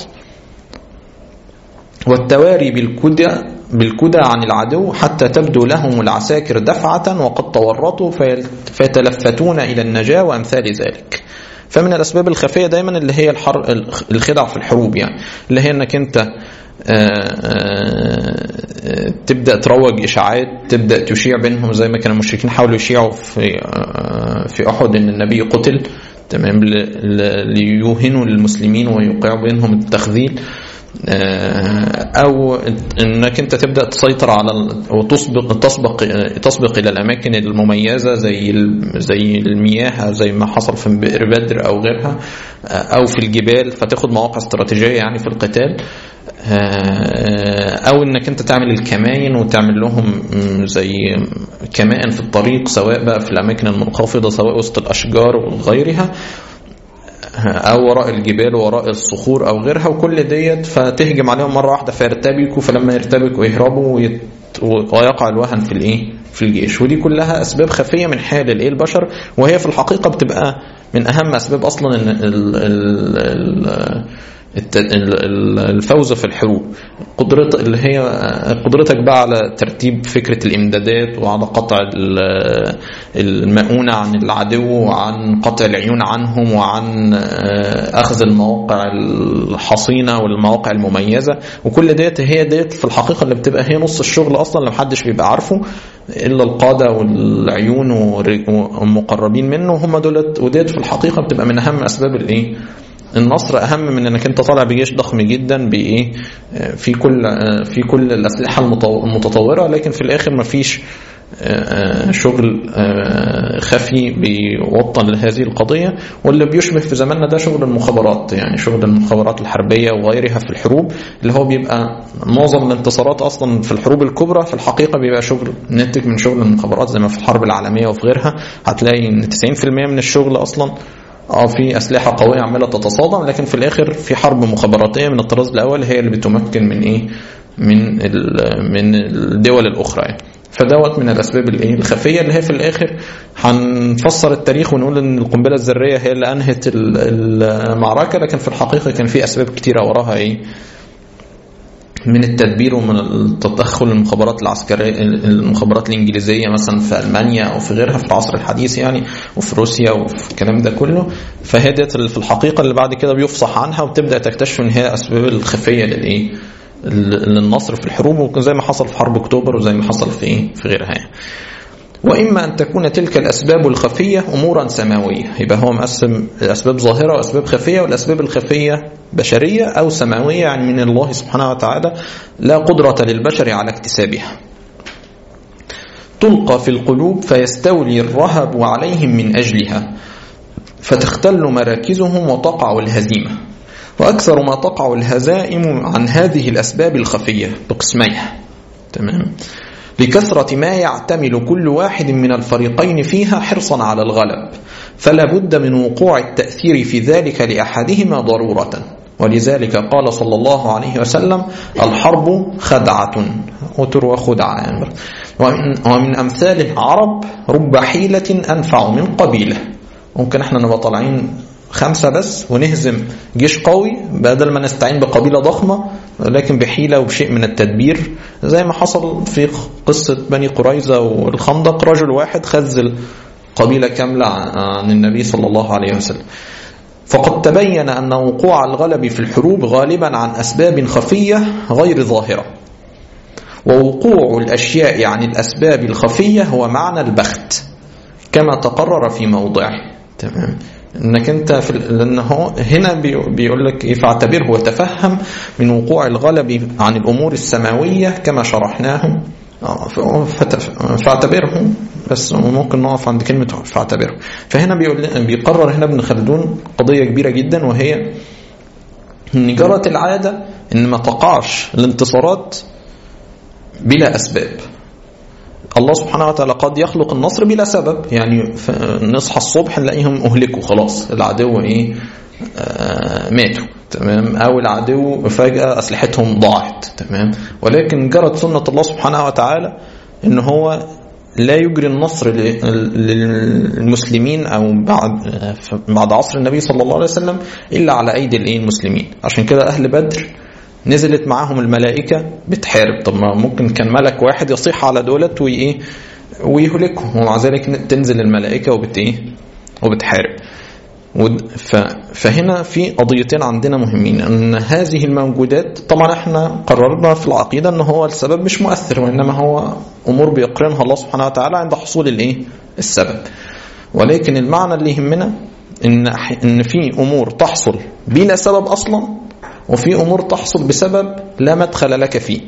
والتواري بالكدى بالكدى عن العدو حتى تبدو لهم العساكر دفعة وقد تورطوا فيتلفتون إلى النجاة وأمثال ذلك فمن الأسباب الخفية دايما اللي هي الحر الخدع في الحروب يعني اللي هي أنك أنت تبدا تروج اشاعات تبدا تشيع بينهم زي ما كان المشركين حاولوا يشيعوا في في احد ان النبي قتل تمام ليوهنوا المسلمين ويوقعوا بينهم التخذيل او انك انت تبدا تسيطر على وتسبق تسبق تسبق الى الاماكن المميزه زي زي المياه زي ما حصل في بئر بدر او غيرها او في الجبال فتاخد مواقع استراتيجيه يعني في القتال او انك انت تعمل الكماين وتعمل لهم زي كمائن في الطريق سواء بقى في الاماكن المنخفضه سواء وسط الاشجار وغيرها او وراء الجبال وراء الصخور او غيرها وكل ديت فتهجم عليهم مره واحده فيرتبكوا فلما يرتبكوا يهربوا ويت ويقع الوهن في الايه في الجيش ودي كلها اسباب خفيه من حال الايه البشر وهي في الحقيقه بتبقى من اهم اسباب اصلا ال ال ال الفوز في الحروب قدرت اللي هي قدرتك بقى على ترتيب فكرة الإمدادات وعلى قطع المؤونة عن العدو وعن قطع العيون عنهم وعن أخذ المواقع الحصينة والمواقع المميزة وكل ديت هي ديت في الحقيقة اللي بتبقى هي نص الشغل أصلا اللي محدش بيبقى عارفه إلا القادة والعيون والمقربين منه هم دولت وديت في الحقيقة بتبقى من أهم أسباب الإيه النصر اهم من انك انت طالع بجيش ضخم جدا بايه في كل في كل الاسلحه المتطوره لكن في الاخر ما فيش شغل خفي بيوطن لهذه القضية واللي بيشبه في زماننا ده شغل المخابرات يعني شغل المخابرات الحربية وغيرها في الحروب اللي هو بيبقى معظم الانتصارات أصلا في الحروب الكبرى في الحقيقة بيبقى شغل ناتج من شغل المخابرات زي ما في الحرب العالمية وفي غيرها هتلاقي ان 90% من الشغل أصلا اه في اسلحه قويه عماله تتصادم لكن في الاخر في حرب مخابراتيه من الطراز الاول هي اللي بتمكن من ايه من من الدول الاخرى يعني. فدوت من الاسباب الايه الخفيه اللي هي في الاخر هنفسر التاريخ ونقول ان القنبله الذريه هي اللي انهت المعركه لكن في الحقيقه كان في اسباب كتيره وراها ايه من التدبير ومن التدخل المخابرات العسكريه المخابرات الانجليزيه مثلا في المانيا او في غيرها في العصر الحديث يعني وفي روسيا وفي الكلام ده كله فهي ديت في الحقيقه اللي بعد كده بيفصح عنها وتبدا تكتشف ان هي اسباب الخفيه للايه للنصر في الحروب وزي ما حصل في حرب اكتوبر وزي ما حصل في ايه في غيرها يعني. واما ان تكون تلك الاسباب الخفيه امورا سماويه يبقى هو مقسم الاسباب ظاهره واسباب خفيه والاسباب الخفيه بشريه او سماويه يعني من الله سبحانه وتعالى لا قدره للبشر على اكتسابها تلقى في القلوب فيستولي الرهب عليهم من اجلها فتختل مراكزهم وتقع الهزيمه واكثر ما تقع الهزائم عن هذه الاسباب الخفيه بقسميها تمام لكثرة ما يعتمل كل واحد من الفريقين فيها حرصا على الغلب فلا بد من وقوع التأثير في ذلك لأحدهما ضرورة ولذلك قال صلى الله عليه وسلم الحرب خدعة وتروى خدعة ومن, ومن أمثال العرب رب حيلة أنفع من قبيلة ممكن احنا نبقى طالعين خمسة بس ونهزم جيش قوي بدل ما نستعين بقبيلة ضخمة لكن بحيلة وبشيء من التدبير زي ما حصل في قصة بني قريظة والخندق رجل واحد خزل قبيلة كاملة عن النبي صلى الله عليه وسلم فقد تبين أن وقوع الغلب في الحروب غالبا عن أسباب خفية غير ظاهرة ووقوع الأشياء عن الأسباب الخفية هو معنى البخت كما تقرر في موضعه تمام انك انت في لان هو هنا بيقول لك ايه فاعتبره وتفهم من وقوع الغلب عن الامور السماويه كما شرحناه فاعتبره بس ممكن نقف عند كلمه فاعتبره فهنا بيقول بيقرر هنا ابن خلدون قضيه كبيره جدا وهي ان جرت العاده ان ما تقعش الانتصارات بلا اسباب الله سبحانه وتعالى قد يخلق النصر بلا سبب يعني نصحى الصبح نلاقيهم اهلكوا خلاص العدو ايه آه ماتوا تمام او العدو فجاه اسلحتهم ضاعت تمام ولكن جرت سنه الله سبحانه وتعالى ان هو لا يجري النصر للمسلمين او بعد بعد عصر النبي صلى الله عليه وسلم الا على ايدي الايه المسلمين عشان كده اهل بدر نزلت معاهم الملائكة بتحارب طب ما ممكن كان ملك واحد يصيح على دولت وإيه ويهلكهم ومع ذلك تنزل الملائكة وبت إيه وبتحارب فهنا في قضيتين عندنا مهمين ان هذه الموجودات طبعا احنا قررنا في العقيده ان هو السبب مش مؤثر وانما هو امور بيقرنها الله سبحانه وتعالى عند حصول الايه السبب ولكن المعنى اللي يهمنا ان ان في امور تحصل بلا سبب اصلا وفي امور تحصل بسبب لا مدخل لك فيه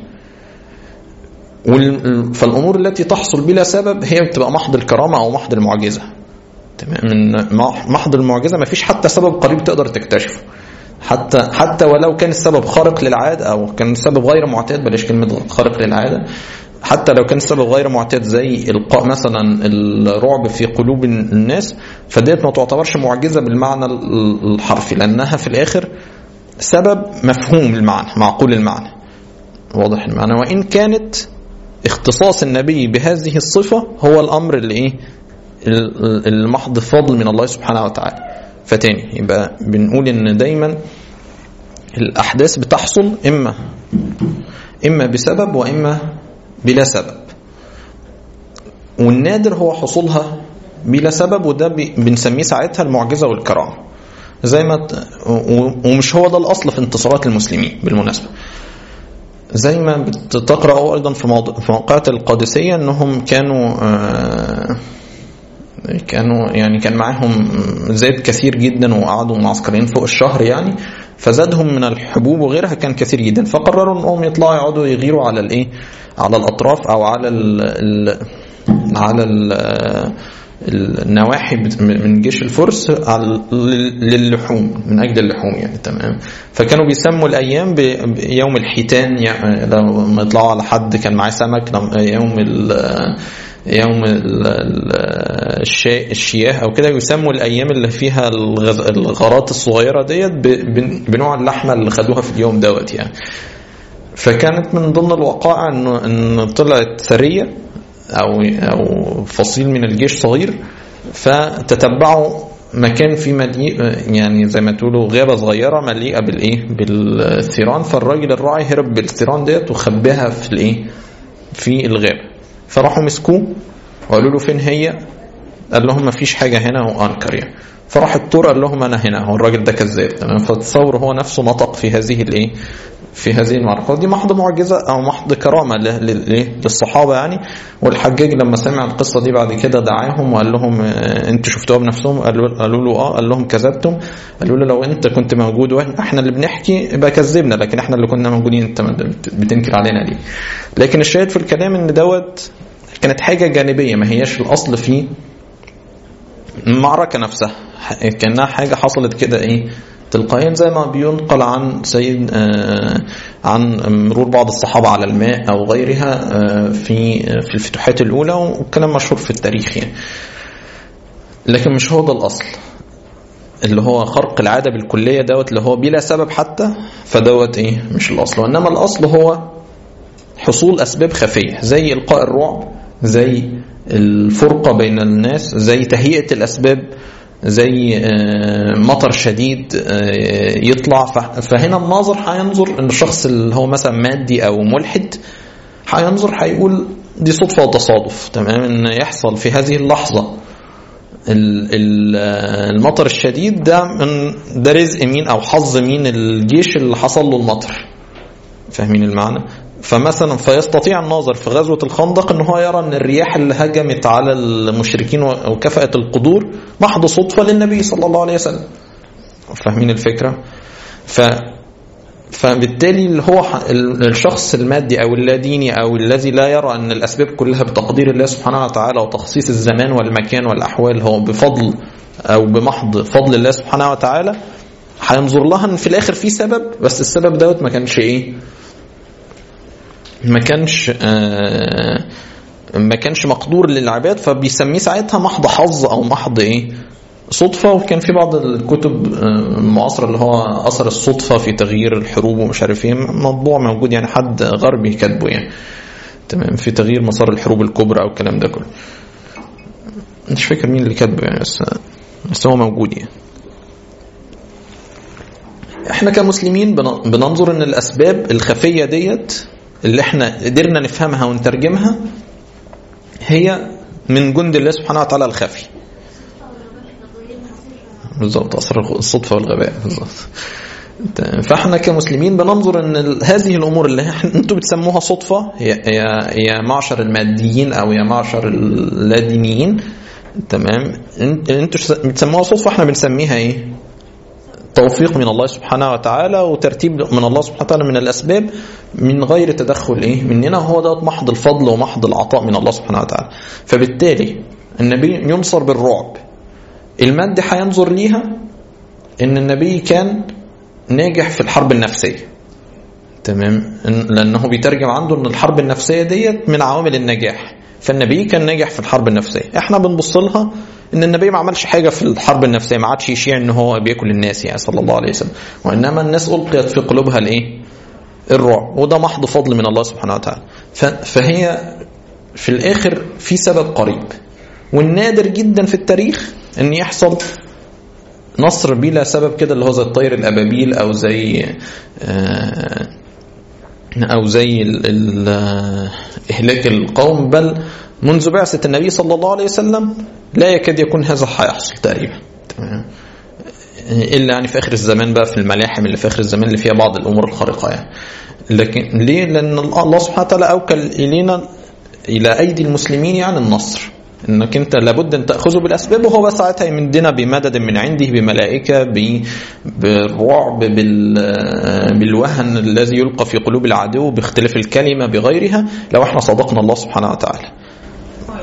فالامور التي تحصل بلا سبب هي بتبقى محض الكرامه او محض المعجزه تمام من محض المعجزه ما فيش حتى سبب قريب تقدر تكتشفه حتى حتى ولو كان السبب خارق للعاده او كان السبب غير معتاد بلاش كلمه خارق للعاده حتى لو كان السبب غير معتاد زي القاء مثلا الرعب في قلوب الناس فديت ما تعتبرش معجزه بالمعنى الحرفي لانها في الاخر سبب مفهوم المعنى معقول المعنى واضح المعنى وإن كانت اختصاص النبي بهذه الصفة هو الأمر اللي إيه المحض فضل من الله سبحانه وتعالى فتاني يبقى بنقول إن دايما الأحداث بتحصل إما إما بسبب وإما بلا سبب والنادر هو حصولها بلا سبب وده بنسميه ساعتها المعجزة والكرامة زي ما ومش هو ده الاصل في انتصارات المسلمين بالمناسبه زي ما بتقرا ايضا في موضوع في موقعة القادسيه انهم كانوا كانوا يعني كان معاهم زيت كثير جدا وقعدوا معسكرين فوق الشهر يعني فزادهم من الحبوب وغيرها كان كثير جدا فقرروا انهم يطلعوا يقعدوا يغيروا على الايه على الاطراف او على ال ال على ال- النواحي بت- من جيش الفرس على- للحوم من اجل اللحوم يعني تمام فكانوا بيسموا الايام ب- بيوم الحيتان يعني لما يطلعوا على حد كان معاه سمك لما- يوم ال يوم ال- ال- الشا- الشياه او كده يسموا الايام اللي فيها الغز- الغارات الصغيره ديت ب- بن- بنوع اللحمه اللي خدوها في اليوم دوت يعني فكانت من ضمن الوقائع انه ان طلعت سريه او او فصيل من الجيش صغير فتتبعوا مكان فيه مليء يعني زي ما تقولوا غابه صغيره مليئه بالايه بالثيران فالراجل الراعي هرب بالثيران ديت وخباها في الايه في الغابه فراحوا مسكوه وقالوا له فين هي قال لهم ما فيش حاجه هنا وانكر يعني فراح الطور قال لهم انا هنا هو الراجل ده كذاب تمام فتصور هو نفسه نطق في هذه الايه في هذه المعركه ودي محض معجزه او محض كرامه ل- ل- لإيه؟ للصحابه يعني والحجاج لما سمع القصه دي بعد كده دعاهم وقال لهم آه، انتوا شفتوها بنفسهم قالوا قالوا له اه قال لهم كذبتم قالوا له لو انت كنت موجود واحنا اللي بنحكي يبقى كذبنا لكن احنا اللي كنا موجودين انت ما بت- بتنكر علينا ليه لكن الشاهد في الكلام ان دوت كانت حاجه جانبيه ما هياش الاصل في المعركة نفسها كأنها حاجة حصلت كده إيه تلقائيا زي ما بينقل عن سيد آه عن مرور بعض الصحابة على الماء أو غيرها آه في في الفتوحات الأولى والكلام مشهور في التاريخ يعني لكن مش هو ده الأصل اللي هو خرق العادة بالكلية دوت اللي هو بلا سبب حتى فدوت إيه مش الأصل وإنما الأصل هو حصول أسباب خفية زي إلقاء الرعب زي الفرقة بين الناس زي تهيئة الأسباب زي آه، مطر شديد آه، يطلع ف- فهنا الناظر هينظر ان الشخص اللي هو مثلا مادي او ملحد هينظر هيقول دي صدفة وتصادف تمام ان يحصل في هذه اللحظة ال- ال- آه، المطر الشديد ده من ده رزق مين او حظ مين الجيش اللي حصل له المطر فاهمين المعنى فمثلا فيستطيع الناظر في غزوة الخندق ان هو يرى ان الرياح اللي هجمت على المشركين وكفأت القدور محض صدفة للنبي صلى الله عليه وسلم فاهمين الفكرة ف فبالتالي اللي هو ح- ال- الشخص المادي او اللاديني او الذي لا يرى ان الاسباب كلها بتقدير الله سبحانه وتعالى وتخصيص الزمان والمكان والاحوال هو بفضل او بمحض فضل الله سبحانه وتعالى هينظر لها ان في الاخر في سبب بس السبب دوت ما كانش ايه ما كانش آه ما كانش مقدور للعباد فبيسميه ساعتها محض حظ او محض ايه صدفة وكان في بعض الكتب آه، المعاصرة اللي هو أثر الصدفة في تغيير الحروب ومش عارف ايه موضوع موجود يعني حد غربي كاتبه يعني تمام في تغيير مسار الحروب الكبرى أو الكلام ده كله مش فاكر مين اللي كاتبه يعني بس بس هو موجود يعني احنا كمسلمين بن- بننظر ان الاسباب الخفيه ديت اللي احنا قدرنا نفهمها ونترجمها هي من جند الله سبحانه وتعالى الخفي بالظبط اثر الصدفه والغباء بالظبط فاحنا كمسلمين بننظر ان ال- هذه الامور اللي احنا انتوا بتسموها صدفه يا يا يا معشر الماديين او يا معشر اللادينيين تمام انت- انتوا بتسموها صدفه احنا بنسميها ايه؟ توفيق من الله سبحانه وتعالى وترتيب من الله سبحانه وتعالى من الاسباب من غير تدخل ايه مننا هو ده محض الفضل ومحض العطاء من الله سبحانه وتعالى فبالتالي النبي ينصر بالرعب المادي هينظر ليها ان النبي كان ناجح في الحرب النفسيه تمام إن- لانه بيترجم عنده ان الحرب النفسيه ديت من عوامل النجاح فالنبي كان ناجح في الحرب النفسيه احنا بنبص لها ان النبي ما عملش حاجه في الحرب النفسيه ما عادش يشيع ان هو بياكل الناس يعني صلى الله عليه وسلم وانما الناس القيت في قلوبها الايه الرعب وده محض فضل من الله سبحانه وتعالى ف- فهي في الاخر في سبب قريب والنادر جدا في التاريخ ان يحصل نصر بلا سبب كده اللي هو زي الطير الابابيل او زي آه، او زي ال ال اهلاك القوم بل منذ بعثه النبي صلى الله عليه وسلم لا يكاد يكون هذا هيحصل تقريبا تمام الا يعني في اخر الزمان بقى في الملاحم اللي في اخر الزمان اللي فيها بعض الامور الخارقه يعني لكن ليه لان الله سبحانه وتعالى اوكل الينا الى ايدي المسلمين يعني النصر انك انت لابد ان تاخذه بالاسباب وهو بقى ساعتها يمدنا بمدد من عنده بملائكه ب- بالرعب بال- بالوهن الذي يلقى في قلوب العدو باختلاف الكلمه بغيرها لو احنا صدقنا الله سبحانه وتعالى هو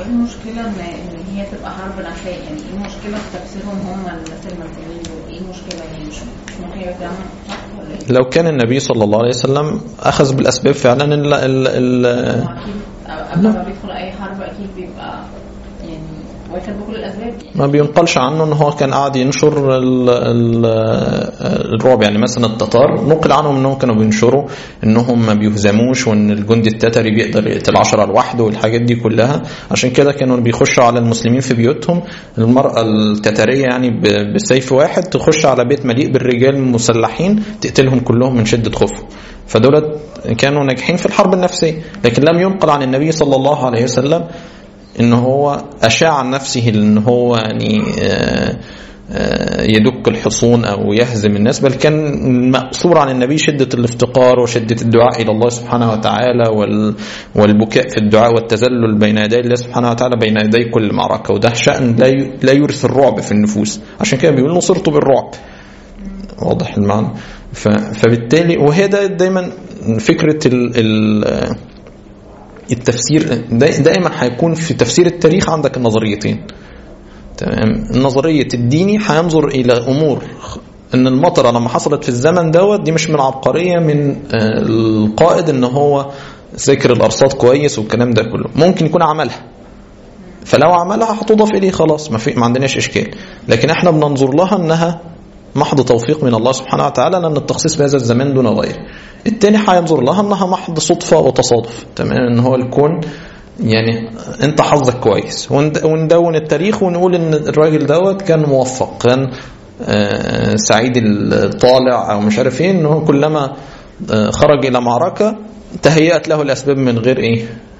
ايه المشكله ان ان هي تبقى حرب نفسيه يعني ايه المشكله في تفسيرهم هم الناس المسلمين دول ايه المشكله يعني مش مش ممكن يبقى كلام صح ولا ايه؟ لو كان النبي صلى الله عليه وسلم اخذ بالاسباب فعلا ال ال ال هو اكيد قبل ما بيدخل اي حرب اكيد بيبقى يعني واخد بكل الاسباب يعني ما بينقلش عنه ان هو كان قاعد ينشر ال ال الرعب يعني مثلا التتار نقل عنهم انهم كانوا بينشروا انهم ما بيهزموش وان الجندي التتري بيقدر يقتل عشرة لوحده والحاجات دي كلها عشان كده كانوا بيخشوا على المسلمين في بيوتهم المرأة التترية يعني ب- بسيف واحد تخش على بيت مليء بالرجال المسلحين تقتلهم كلهم من شدة خوفهم فدولت كانوا ناجحين في الحرب النفسية لكن لم ينقل عن النبي صلى الله عليه وسلم ان هو اشاع عن نفسه ان هو يعني آه، آه، يدك الحصون او يهزم الناس بل كان مأثور عن النبي شدة الافتقار وشدة الدعاء الى الله سبحانه وتعالى وال- والبكاء في الدعاء والتذلل بين يدي الله سبحانه وتعالى بين يدي كل معركة وده شأن لا ي- لا يورث الرعب في النفوس عشان كده بيقول نصرت بالرعب واضح المعنى ف- فبالتالي وهي ده دايما فكرة ال ال التفسير دا- دائما هيكون في تفسير التاريخ عندك النظريتين تمام النظرية الديني هينظر إلى أمور ان المطره لما حصلت في الزمن دوت دي مش من عبقريه من آه، القائد ان هو ذكر الارصاد كويس والكلام ده كله ممكن يكون عملها فلو عملها هتضاف اليه خلاص ما, في ما عندناش اشكال لكن احنا بننظر لها انها محض توفيق من الله سبحانه وتعالى لان التخصيص بهذا الزمان دون غيره التاني هينظر لها انها محض صدفه وتصادف تمام ان هو الكون يعني انت حظك كويس وند- وندون التاريخ ونقول ان الراجل دوت كان موفق كان آه، سعيد الطالع او مش عارف ايه ان هو كلما آه، خرج الى معركه تهيأت له الاسباب من غير ايه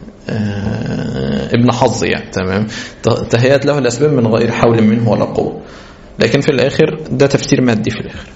آه، ابن حظ يعني تمام ت- تهيأت له الاسباب من غير حول منه ولا قوه لكن في الاخر ده تفسير مادي في الاخر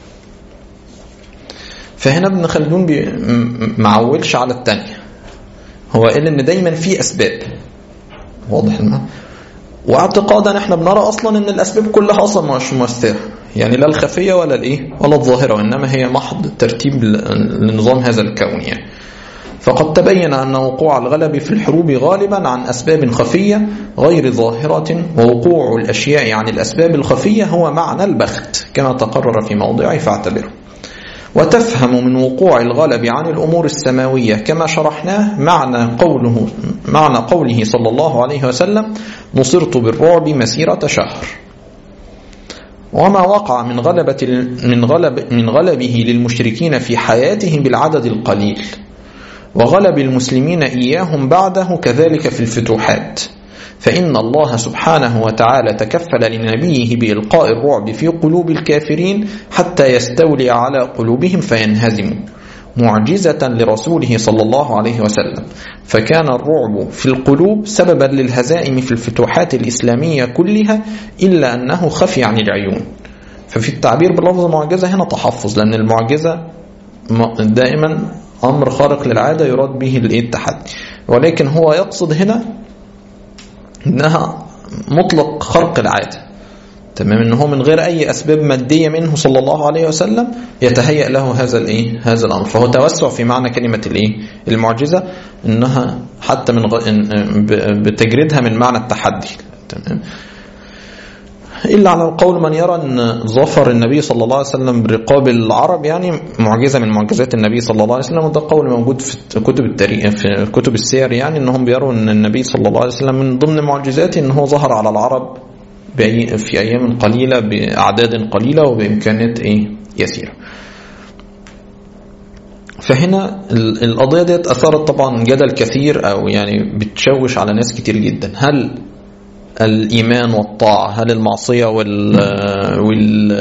فهنا ابن خلدون بي- م- معولش على الثانيه هو قال ان دايما في اسباب واضح المعنى واعتقادا احنا بنرى اصلا ان الاسباب كلها اصلا مش مؤثره يعني لا الخفيه ولا الايه ولا الظاهره وانما هي محض ترتيب ل- لنظام هذا الكون يعني فقد تبين أن وقوع الغلب في الحروب غالبا عن أسباب خفية غير ظاهرة ووقوع الأشياء عن الأسباب الخفية هو معنى البخت كما تقرر في موضعه فاعتبره وتفهم من وقوع الغلب عن الأمور السماوية كما شرحناه معنى قوله معنى قوله صلى الله عليه وسلم نصرت بالرعب مسيرة شهر وما وقع من غلبة من غلب من غلبه للمشركين في حياتهم بالعدد القليل وغلب المسلمين إياهم بعده كذلك في الفتوحات فإن الله سبحانه وتعالى تكفل لنبيه بإلقاء الرعب في قلوب الكافرين حتى يستولي على قلوبهم فينهزموا معجزة لرسوله صلى الله عليه وسلم فكان الرعب في القلوب سببا للهزائم في الفتوحات الإسلامية كلها إلا أنه خفي عن العيون ففي التعبير بلفظ معجزة هنا تحفظ لأن المعجزة م- دائما أمر خارق للعادة يراد به الإيه؟ التحدي ولكن هو يقصد هنا إنها مطلق خرق العادة تمام ان هو من غير اي اسباب ماديه منه صلى الله عليه وسلم يتهيأ له هذا الايه هذا الامر فهو توسع في معنى كلمه الايه المعجزه انها حتى من غ... إن- ب- بتجريدها من معنى التحدي تمام إلا على القول من يرى أن ظفر النبي صلى الله عليه وسلم برقاب العرب يعني معجزة من معجزات النبي صلى الله عليه وسلم وده قول موجود في كتب التاريخ في كتب السير يعني أنهم بيروا أن النبي صلى الله عليه وسلم من ضمن معجزاته أن هو ظهر على العرب بأي- في أيام قليلة بأعداد قليلة وبإمكانات إيه يسيرة فهنا ال- القضية ديت أثارت طبعا جدل كثير أو يعني بتشوش على ناس كتير جدا هل الإيمان والطاعة هل المعصية وال وال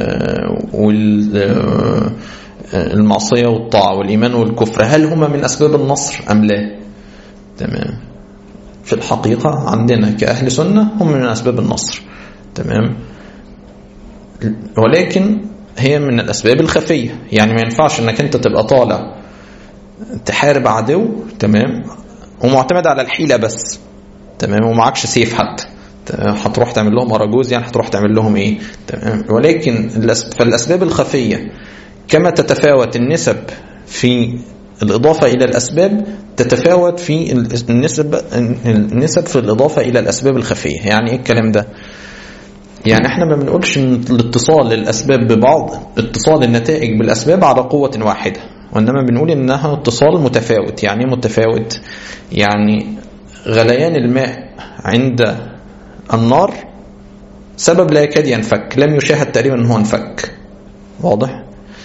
وال المعصية والطاعة والإيمان والكفر هل هما من أسباب النصر أم لا تمام في الحقيقة عندنا كأهل سنة هم من أسباب النصر تمام ولكن هي من الأسباب الخفية يعني ما ينفعش أنك أنت تبقى طالع تحارب عدو تمام ومعتمد على الحيلة بس تمام ومعكش سيف حتى تمام؟ هتروح تعمل لهم اراجوز يعني هتروح تعمل لهم ايه تمام ولكن الأس- فالاسباب الخفيه كما تتفاوت النسب في الإضافة إلى الأسباب تتفاوت في النسب النسب في الإضافة إلى الأسباب الخفية يعني إيه الكلام ده يعني احنا ما بنقولش ان الاتصال الأسباب ببعض اتصال النتائج بالأسباب على قوة واحدة وإنما بنقول إنها اتصال متفاوت يعني إيه متفاوت يعني غليان الماء عند النار سبب لا يكاد ينفك لم يشاهد تقريبا ان هو انفك واضح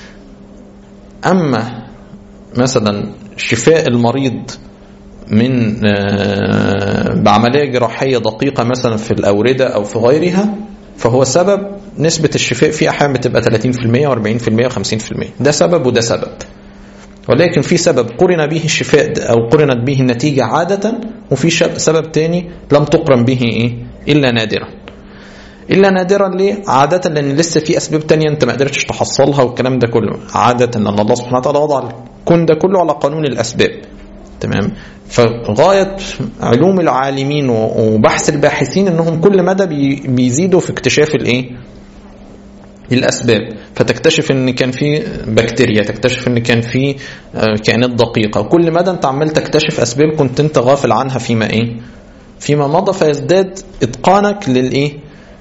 اما مثلا شفاء المريض من بعمليه جراحيه دقيقه مثلا في الاورده او في غيرها فهو سبب نسبه الشفاء فيه احيانا بتبقى 30% و40% و50% ده سبب وده سبب ولكن في سبب قرن به الشفاء او قرنت به النتيجه عاده وفي سبب تاني لم تقرن به ايه الا نادرا الا نادرا ليه عاده لان لسه في اسباب تانية انت ما قدرتش تحصلها والكلام ده كله عاده ان الله سبحانه وتعالى وضع الكون ده كله على قانون الاسباب تمام فغايه علوم العالمين وبحث الباحثين انهم كل مدى بيزيدوا في اكتشاف الايه الاسباب فتكتشف ان كان في بكتيريا تكتشف ان كان في كائنات دقيقه وكل مدى انت عمال تكتشف اسباب كنت انت غافل عنها فيما ايه فيما مضى فيزداد اتقانك للايه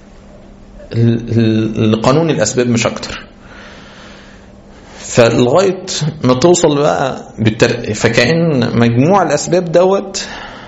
لقانون الاسباب مش اكتر فلغايه ما توصل بقى بالتر... فكأن مجموع الاسباب دوت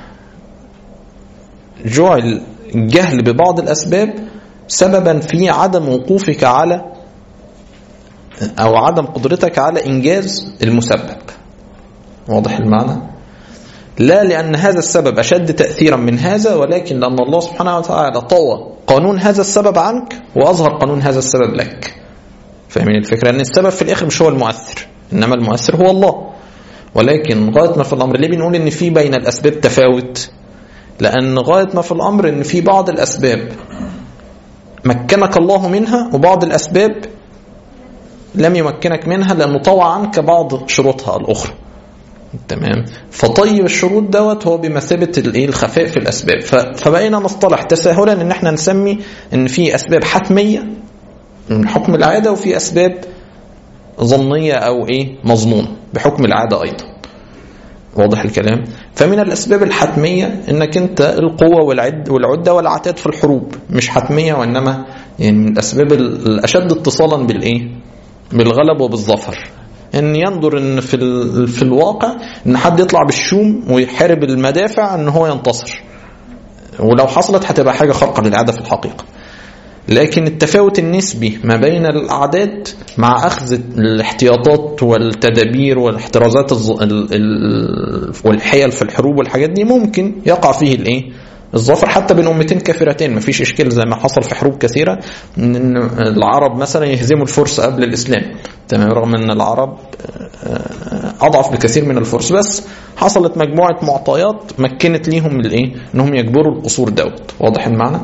جعل الجهل ببعض الاسباب سببا في عدم وقوفك على او عدم قدرتك على انجاز المسبب واضح المعنى لا لان هذا السبب اشد تاثيرا من هذا ولكن لان الله سبحانه وتعالى طوى قانون هذا السبب عنك واظهر قانون هذا السبب لك فاهمين الفكره ان السبب في الاخر مش هو المؤثر انما المؤثر هو الله ولكن غايه ما في الامر ليه بنقول ان في بين الاسباب تفاوت لان غايه ما في الامر ان في بعض الاسباب مكنك الله منها وبعض الاسباب لم يمكنك منها لانه طوى عنك بعض شروطها الاخرى تمام فطيب الشروط دوت هو بمثابه الايه الخفاء في الاسباب فبقينا نصطلح تساهلا ان احنا نسمي ان في اسباب حتميه من حكم العاده وفي اسباب ظنيه او ايه مظنونه بحكم العاده ايضا واضح الكلام فمن الاسباب الحتميه انك انت القوه والعد والعده والعتاد في الحروب مش حتميه وانما يعني من الاسباب الاشد اتصالا بالايه بالغلب وبالظفر ان ينظر ان في في الواقع ان حد يطلع بالشوم ويحارب المدافع ان هو ينتصر ولو حصلت هتبقى حاجه خارقه للعاده في الحقيقه لكن التفاوت النسبي ما بين الاعداد مع اخذ الاحتياطات والتدابير والاحترازات والحيل في الحروب والحاجات دي ممكن يقع فيه الايه الظفر حتى بين امتين كافرتين مفيش اشكال زي ما حصل في حروب كثيره ان العرب مثلا يهزموا الفرس قبل الاسلام تمام رغم ان العرب اضعف بكثير من الفرس بس حصلت مجموعه معطيات مكنت ليهم الايه انهم يجبروا القصور دوت واضح المعنى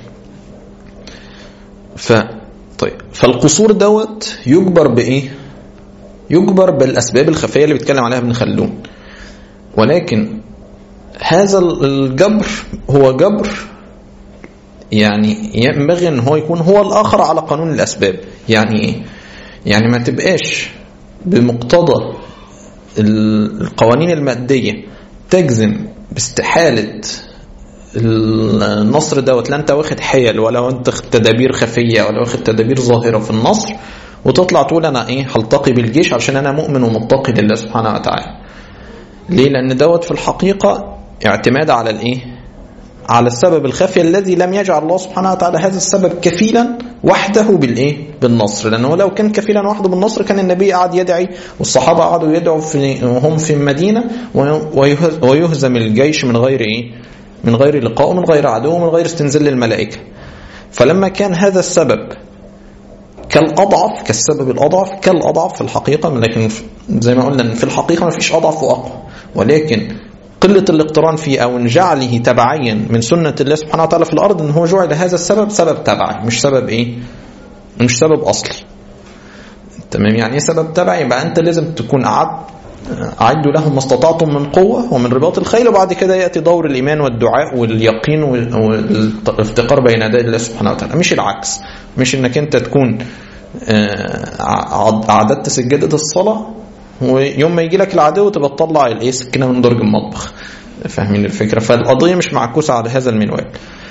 ف طيب فالقصور دوت يجبر بايه يجبر بالاسباب الخفيه اللي بيتكلم عليها ابن خلدون ولكن هذا الجبر هو جبر يعني ينبغي ان هو يكون هو الاخر على قانون الاسباب يعني ايه يعني ما تبقاش بمقتضى القوانين الماديه تجزم باستحاله النصر دوت لا انت واخد حيل ولا انت تدابير خفيه ولا واخد تدابير ظاهره في النصر وتطلع تقول انا ايه هلتقي بالجيش عشان انا مؤمن ومتقي لله سبحانه وتعالى ليه لان دوت في الحقيقه اعتماد على الايه على السبب الخفي الذي لم يجعل الله سبحانه وتعالى هذا السبب كفيلا وحده بالايه بالنصر لانه لو كان كفيلا وحده بالنصر كان النبي قعد يدعي والصحابه قعدوا يدعوا في وهم في المدينه ويهزم الجيش من غير ايه من غير لقاء ومن غير عدو ومن غير استنزال الملائكه فلما كان هذا السبب كالأضعف كالسبب الأضعف كالأضعف في الحقيقة لكن زي ما قلنا في الحقيقة ما فيش أضعف وأقوى ولكن قلة الاقتران فيه أو إن جعله تبعيا من سنة الله سبحانه وتعالى في الأرض إن هو جعل هذا السبب سبب تبعي مش سبب إيه؟ مش سبب أصلي. تمام يعني إيه سبب تبعي؟ يبقى أنت لازم تكون أعد أعدوا لهم ما استطعتم من قوة ومن رباط الخيل وبعد كده يأتي دور الإيمان والدعاء واليقين والافتقار بين يدي الله سبحانه وتعالى مش العكس مش إنك أنت تكون عددت سجادة الصلاة ويوم ما يجي لك العدو تبقى تطلع الايه سكينه من درج المطبخ فاهمين الفكره فالقضيه مش معكوسه على هذا المنوال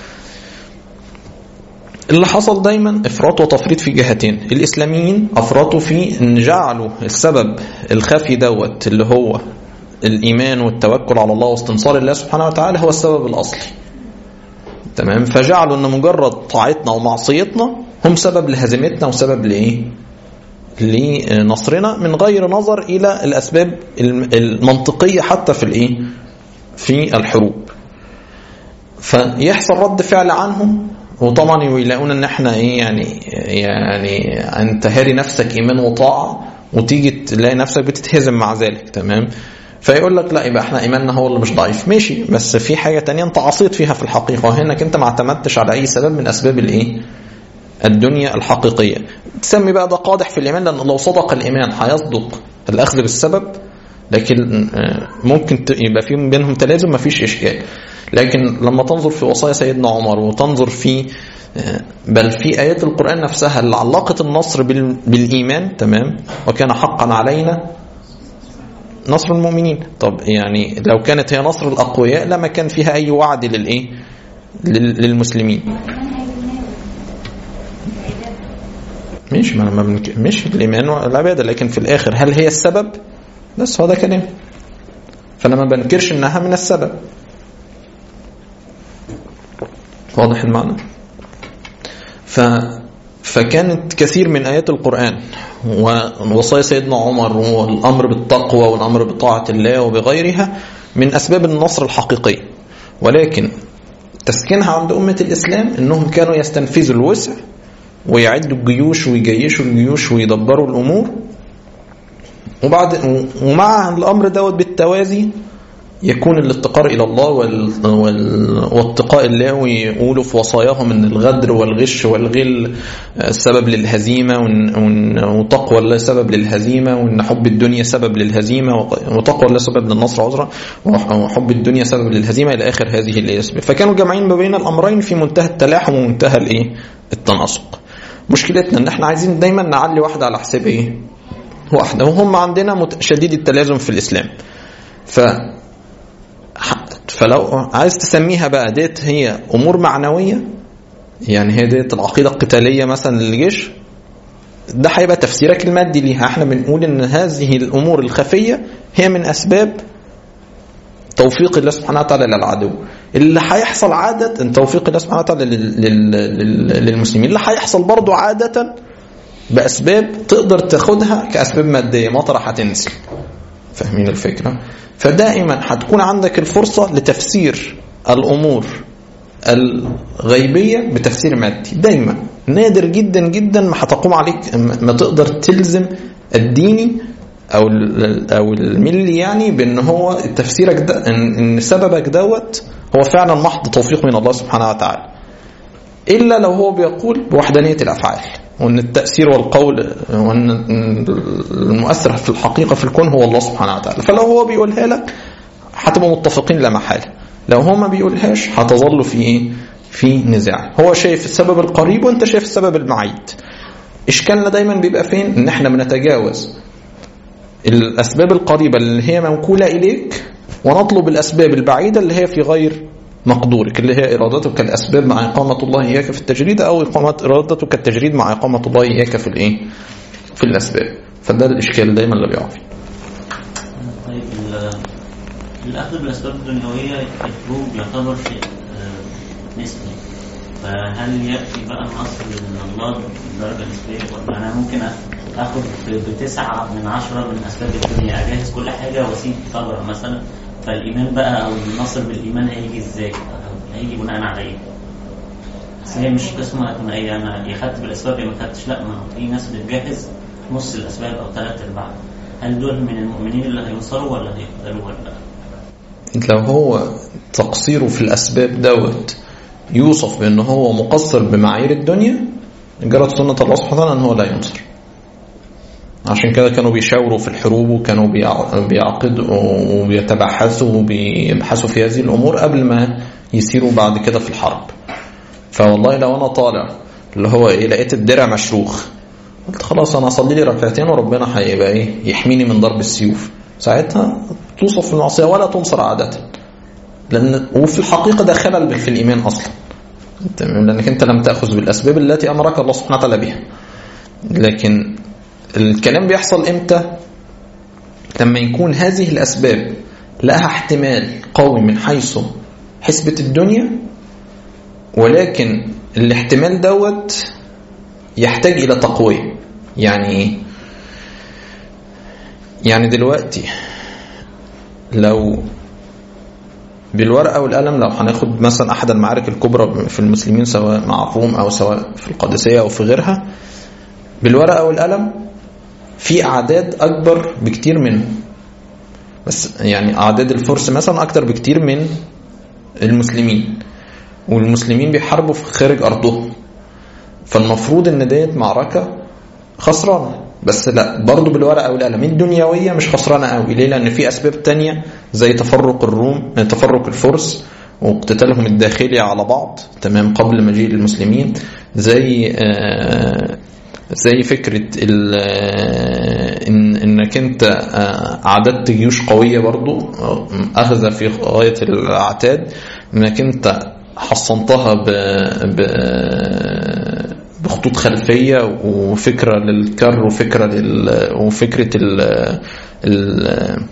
اللي حصل دايما افراط وتفريط في جهتين الاسلاميين افرطوا في ان جعلوا السبب الخفي دوت اللي هو الايمان والتوكل على الله واستنصار الله سبحانه وتعالى هو السبب الاصلي تمام فجعلوا ان مجرد طاعتنا ومعصيتنا هم سبب لهزيمتنا وسبب لايه لنصرنا من غير نظر الى الاسباب المنطقيه حتى في الايه في الحروب فيحصل رد فعل عنهم وطبعا يلاقون ان احنا ايه يعني يعني انت هاري نفسك ايمان وطاعه وتيجي تلاقي نفسك بتتهزم مع ذلك تمام فيقول لك لا يبقى احنا ايماننا هو اللي مش ضعيف ماشي بس في حاجه تانية انت عصيت فيها في الحقيقه وهناك انت ما اعتمدتش على اي سبب من اسباب الايه الدنيا الحقيقيه تسمي بقى ده قادح في الايمان لان لو صدق الايمان هيصدق الاخذ بالسبب لكن ممكن يبقى في بينهم تلازم ما فيش اشكال لكن لما تنظر في وصايا سيدنا عمر وتنظر في بل في ايات القران نفسها اللي علقت النصر بالايمان تمام وكان حقا علينا نصر المؤمنين طب يعني لو كانت هي نصر الاقوياء لما كان فيها اي وعد للايه للمسلمين مش ما ما بنك... مش الايمان والعباده لكن في الاخر هل هي السبب بس هو ده كلام فانا ما بنكرش انها من السبب واضح المعنى ف فكانت كثير من ايات القران ووصايا سيدنا عمر والامر بالتقوى والامر بطاعه الله وبغيرها من اسباب النصر الحقيقي ولكن تسكينها عند امه الاسلام انهم كانوا يستنفذوا الوسع ويعدوا الجيوش ويجيشوا الجيوش ويدبروا الامور وبعد ومع الامر دوت بالتوازي يكون الافتقار الى الله وال... وال... واتقاء الله ويقولوا في وصاياهم ان الغدر والغش والغل سبب للهزيمه وان وتقوى الله سبب للهزيمه وان حب الدنيا سبب للهزيمه وتقوى الله سبب للنصر عذرا وحب الدنيا سبب للهزيمه الى اخر هذه الاسباب فكانوا جامعين ما بين الامرين في منتهى التلاحم ومنتهى الايه التناسق مشكلتنا ان احنا عايزين دايما نعلي واحده على حساب ايه واحده وهم عندنا شديد التلازم في الاسلام ف فلو عايز تسميها بقى ديت هي امور معنويه يعني هي ديت العقيده القتاليه مثلا للجيش ده هيبقى تفسيرك المادي ليها احنا بنقول ان هذه الامور الخفيه هي من اسباب توفيق الله سبحانه وتعالى للعدو اللي هيحصل عادة توفيق الله سبحانه وتعالى للمسلمين اللي هيحصل برضو عادة بأسباب تقدر تاخدها كأسباب مادية مطرح هتنزل فاهمين الفكرة فدائما هتكون عندك الفرصة لتفسير الأمور الغيبية بتفسير مادي دايما نادر جدا جدا ما هتقوم عليك ما تقدر تلزم الديني او او الملي يعني بان هو تفسيرك ده ان سببك دوت هو فعلا محض توفيق من الله سبحانه وتعالى الا لو هو بيقول بوحدانيه الافعال وان التاثير والقول وان المؤثر في الحقيقه في الكون هو الله سبحانه وتعالى فلو هو بيقولها لك هتبقوا متفقين لا محاله لو هو ما بيقولهاش هتظلوا في ايه في نزاع هو شايف السبب القريب وانت شايف السبب البعيد اشكالنا دايما بيبقى فين ان احنا بنتجاوز الاسباب القريبه اللي هي منقوله اليك ونطلب الاسباب البعيده اللي هي في غير مقدورك اللي هي ارادتك الاسباب مع اقامه الله اياك في التجريد او اقامه ارادتك التجريد مع اقامه الله اياك في الايه؟ في الاسباب فده الاشكال دايما اللي بيقع فيه. طيب الاخذ بالاسباب الدنيويه الحروب يعتبر شيء نسبي فهل ياتي بقى النصر من الله بدرجه نسبيه ولا انا ممكن اخد بتسعة من عشرة من اسباب الدنيا اجهز كل حاجه واسيب ثغره مثلا فالايمان بقى او النصر بالايمان هيجي ازاي؟ هيجي بناء على ايه؟ بس هي مش قسمه ثنائيه انا يا خدت بالاسباب يا ما خدتش لا ما في ناس بتجهز نص الاسباب او ثلاث ارباع هل دول من المؤمنين اللي هينصروا ولا هيقبلوا ولا لا؟ لو هو تقصيره في الاسباب دوت يوصف بان هو مقصر بمعايير الدنيا جرت سنه الله سبحانه وتعالى ان هو لا ينصر عشان كده كانوا بيشاوروا في الحروب وكانوا بيعقدوا وبيتبحثوا وبيبحثوا في هذه الامور قبل ما يسيروا بعد كده في الحرب فوالله لو انا طالع اللي هو ايه لقيت الدرع مشروخ قلت خلاص انا اصلي لي ركعتين وربنا هيبقى ايه يحميني من ضرب السيوف ساعتها توصف في المعصيه ولا تنصر عاده لان وفي الحقيقه ده خلل في الايمان اصلا تمام؟ لانك انت لم تاخذ بالاسباب التي امرك الله سبحانه وتعالى بها لكن الكلام بيحصل امتى لما يكون هذه الاسباب لها احتمال قوي من حيث حسبة الدنيا ولكن الاحتمال دوت يحتاج الى تقوية يعني ايه يعني دلوقتي لو بالورقة والقلم لو هناخد مثلا أحد المعارك الكبرى في المسلمين سواء مع الروم أو سواء في القادسية أو في غيرها بالورقة والقلم في أعداد أكبر بكتير منه بس يعني أعداد الفرس مثلا أكتر بكتير من المسلمين والمسلمين بيحاربوا في خارج أرضهم فالمفروض إن ديت معركة خسرانة بس لا برضه بالورقة والقلم الدنيوية مش خسرانة قوي ليه لأن في أسباب تانية زي تفرق الروم تفرق الفرس واقتتالهم الداخلي على بعض تمام قبل مجيء المسلمين زي آه زي فكرة ال- آه، إن انك انت آه، اعددت جيوش قوية برضو آه، اخذ في غاية الاعتاد انك انت حصنتها ب ب- بخطوط خلفية وفكرة للكر وفكرة لل وفكرة ال ال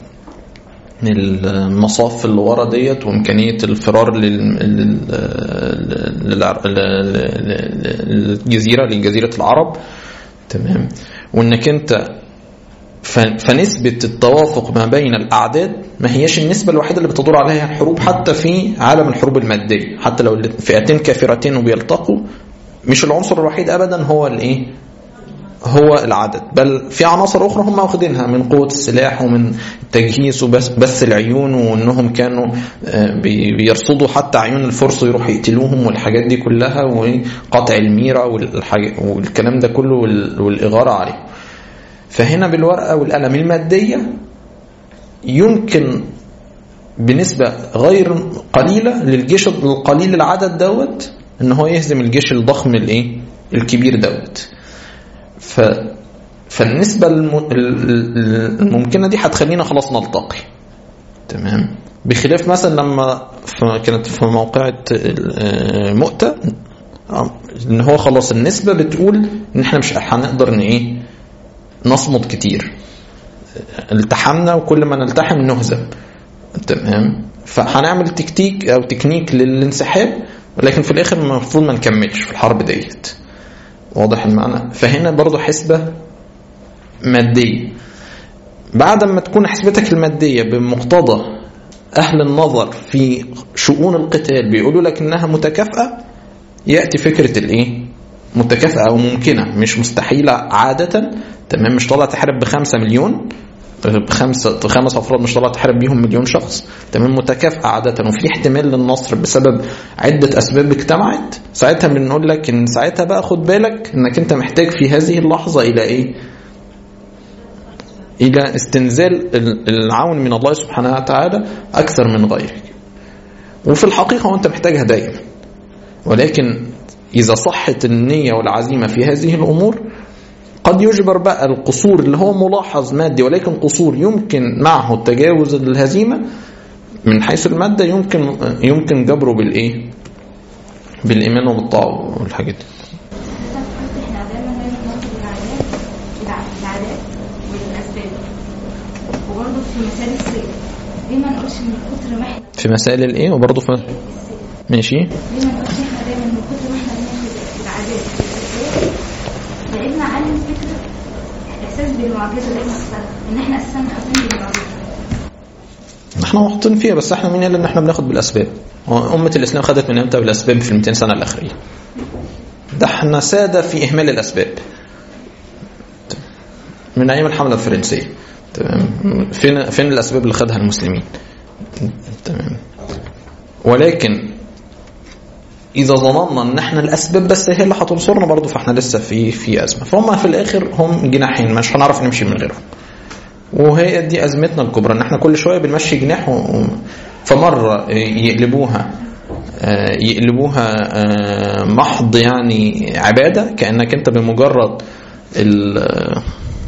المصاف اللي ورا ديت وامكانيه الفرار لل- لل- للع- لل- للجزيره لجزيره العرب تمام وانك انت ف- فنسبة التوافق ما بين الأعداد ما هياش النسبة الوحيدة اللي بتدور عليها الحروب حتى في عالم الحروب المادية حتى لو فئتين كافرتين وبيلتقوا مش العنصر الوحيد أبدا هو الإيه هو العدد بل في عناصر أخرى هم واخدينها من قوة السلاح ومن التجهيز وبس بس العيون وأنهم كانوا آه، بي- بيرصدوا حتى عيون الفرس ويروحوا يقتلوهم والحاجات دي كلها وقطع الميرة والحاجة والكلام ده كله وال- والإغارة عليه فهنا بالورقة والقلم المادية يمكن بنسبة غير قليلة للجيش القليل العدد دوت ان هو يهزم الجيش الضخم الايه الكبير دوت ف فالنسبة الم... ال- ال- الممكنة دي هتخلينا خلاص نلتقي تمام بخلاف مثلا لما ف- كانت في موقعة ال- آه، مؤتة آه، ان هو خلاص النسبة بتقول ان احنا مش هنقدر ان ايه نصمد كتير التحمنا وكل ما نلتحم نهزم تمام فهنعمل تكتيك او تكنيك للانسحاب ولكن في الاخر المفروض ما نكملش في الحرب ديت واضح المعنى فهنا برضو حسبة مادية بعد ما تكون حسبتك المادية بمقتضى أهل النظر في شؤون القتال بيقولوا لك إنها متكافئة يأتي فكرة الإيه؟ متكافئة أو ممكنة مش مستحيلة عادة تمام مش طالع تحارب بخمسة مليون بخمسة خمس أفراد مش طالع تحارب بيهم مليون شخص تمام متكافئة عادة وفي احتمال للنصر بسبب عدة أسباب اجتمعت ساعتها بنقول لك إن ساعتها بقى خد بالك إنك أنت محتاج في هذه اللحظة إلى إيه؟ إلى استنزال العون من الله سبحانه وتعالى أكثر من غيرك وفي الحقيقة هو أنت محتاجها دائما ولكن إذا صحت النية والعزيمة في هذه الأمور قد يجبر بقى القصور اللي هو ملاحظ مادي ولكن قصور يمكن معه تجاوز الهزيمة من حيث المادة يمكن يمكن جبره بالإيه؟ بالإيمان وبالطاعة والحاجات دي. احنا دايما دايما ننظر للعادات الع- العادات والاسباب وبرضه في مثال السير ليه ما نقولش من كتر ما احنا في مسائل الإيه وبرضه في السير ماشي ليه ما نقولش احنا دايما من كتر ما احنا بناخد العادات والاسباب بقينا عالم فكره احساس بالمعجزه اللي احنا خدناها ان احنا اساسا حاطين بالمعجزه احنا محطين فيها بس احنا مين قال ان احنا بناخد بالاسباب هو امه الاسلام خدت من امتى بالاسباب في ال 200 سنه الاخرين ده احنا ساده في اهمال الاسباب من ايام الحمله الفرنسيه تمام فين فين الاسباب اللي خدها المسلمين تمام ولكن اذا ظننا ان احنا الاسباب بس هي اللي هتنصرنا برضه فاحنا لسه في في ازمه فهم في الاخر هم جناحين مش هنعرف نمشي من غيرهم وهي دي ازمتنا الكبرى ان احنا كل شويه بنمشي جناح و... فمره يقلبوها آه، يقلبوها آه، محض يعني عباده كانك انت بمجرد ال-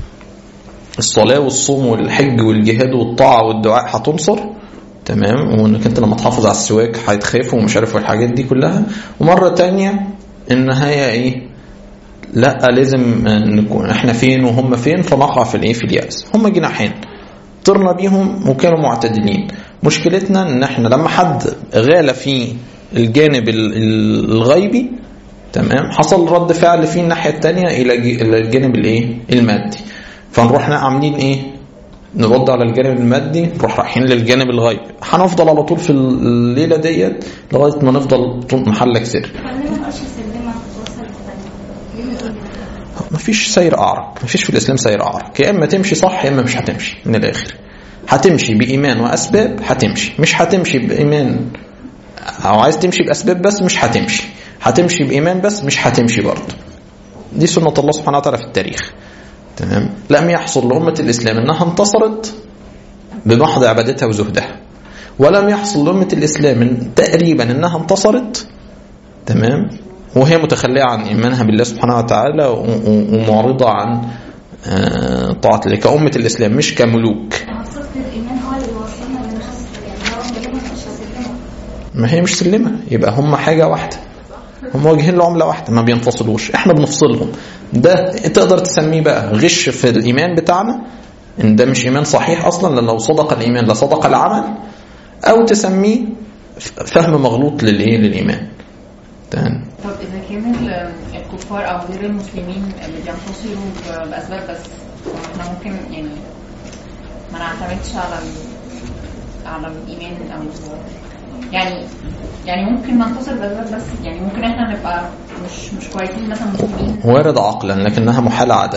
الصلاة والصوم والحج والجهاد والطاعة والدعاء هتنصر تمام وانك انت لما تحافظ على السواك هيتخافوا ومش عارف والحاجات دي كلها ومرة تانية النهاية ايه لا لازم نكون احنا فين وهم فين فنقع في الايه في اليأس هم جناحين طرنا بيهم وكانوا معتدلين مشكلتنا ان احنا لما حد غال في الجانب ال- ال- الغيبي تمام حصل رد فعل فيه الناحية التانية الى ج- إلى الجانب الايه المادي فنروح عاملين ايه نرد على الجانب المادي نروح رايحين للجانب الغيبي هنفضل على طول في الليلة ديت لغاية ما نفضل طول محلك سر طب ليه ما نقولش سلمة توصل للثانية؟ ليه بنقول كده؟ مفيش سير اعرج مفيش في الاسلام سير اعرج يا اما تمشي صح يا اما مش هتمشي من الاخر هتمشي بايمان واسباب هتمشي مش هتمشي بايمان او عايز تمشي باسباب بس مش هتمشي هتمشي بايمان بس مش هتمشي برضه دي سنه الله سبحانه وتعالى في التاريخ تمام لم يحصل لامه الاسلام انها انتصرت بمحض عبادتها وزهدها ولم يحصل لامه الاسلام إن تقريبا انها انتصرت تمام وهي متخلية عن إيمانها بالله سبحانه وتعالى و- و- ومعرضة عن آه، طاعة الله كأمة الإسلام مش كملوك هو صدق الإيمان هو اللي يوصلنا للنفس يعني هو اللي ما نقولش سلمة ما هي مش سلمة يبقى هم حاجة واحدة هم واجهين لعملة واحدة ما بينفصلوش احنا بنفصلهم ده تقدر تسميه بقى غش في الإيمان بتاعنا إن ده مش إيمان صحيح أصلا لأن لو صدق الإيمان لصدق العمل أو تسميه ف- فهم مغلوط للإيه للإيمان تمام طب اذا كان ال- الكفار او غير المسلمين اللي بينتصروا ب- باسباب بس احنا ممكن يعني ما نعتمدش على ال- على الايمان او يعني يعني ممكن ننتصر باسباب بس يعني ممكن احنا نبقى مش مش كويسين مثلا مسلمين وارد عقلا لكنها محالة عادة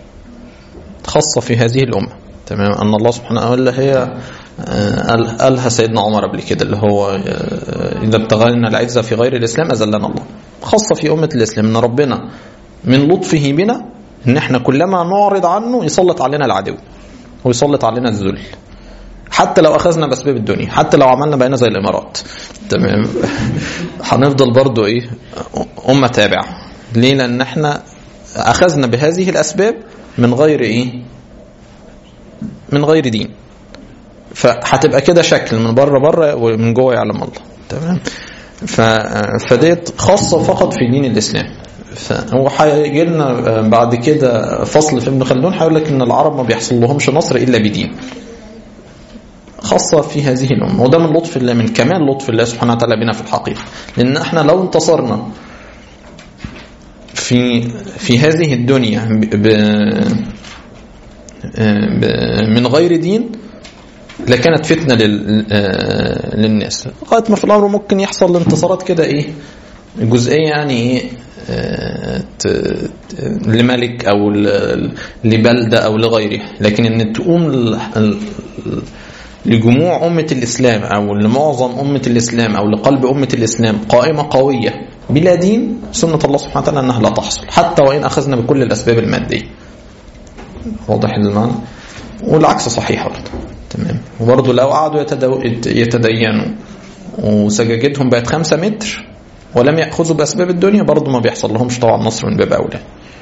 خاصة في هذه الأمة تمام أن الله سبحانه وتعالى هي آه، قال- قالها سيدنا عمر قبل كده اللي هو آه، إذا ابتغينا العزة في غير الإسلام أذلنا الله خاصة في أمة الإسلام أن ربنا من لطفه بنا أن احنا كلما نعرض عنه يسلط علينا العدو ويسلط علينا الذل حتى لو اخذنا باسباب الدنيا حتى لو عملنا بقينا زي الامارات تمام هنفضل برضو ايه امه تابعه ليه لان احنا اخذنا بهذه الاسباب من غير ايه من غير دين فهتبقى كده شكل من بره بره ومن جوه يعلم الله تمام ف... فديت خاصه فقط في دين الاسلام ف- هو هيجي لنا بعد كده فصل في ابن خلدون هيقول لك ان العرب ما بيحصل لهمش نصر الا بدين خاصة في هذه الأمة وده من لطف الله من كمال لطف الله سبحانه وتعالى بنا في الحقيقة لأن احنا لو انتصرنا في في هذه الدنيا ب ب ب من غير دين لكانت فتنة لل آه، للناس لغاية ما في الأمر ممكن يحصل انتصارات كده إيه جزئية يعني إيه آه، ت- ت- لملك أو ل- لبلدة أو لغيره لكن إن تقوم ال- ال- لجموع أمة الإسلام أو لمعظم أمة الإسلام أو لقلب أمة الإسلام قائمة قوية بلا دين سنة الله سبحانه وتعالى أنها لا تحصل حتى وإن أخذنا بكل الأسباب المادية واضح المعنى والعكس صحيح برضه تمام وبرضه لو قعدوا يتدو... يتدينوا وسجاجتهم بقت خمسة متر ولم يأخذوا بأسباب الدنيا برضه ما بيحصل لهمش طبعا نصر من باب أولى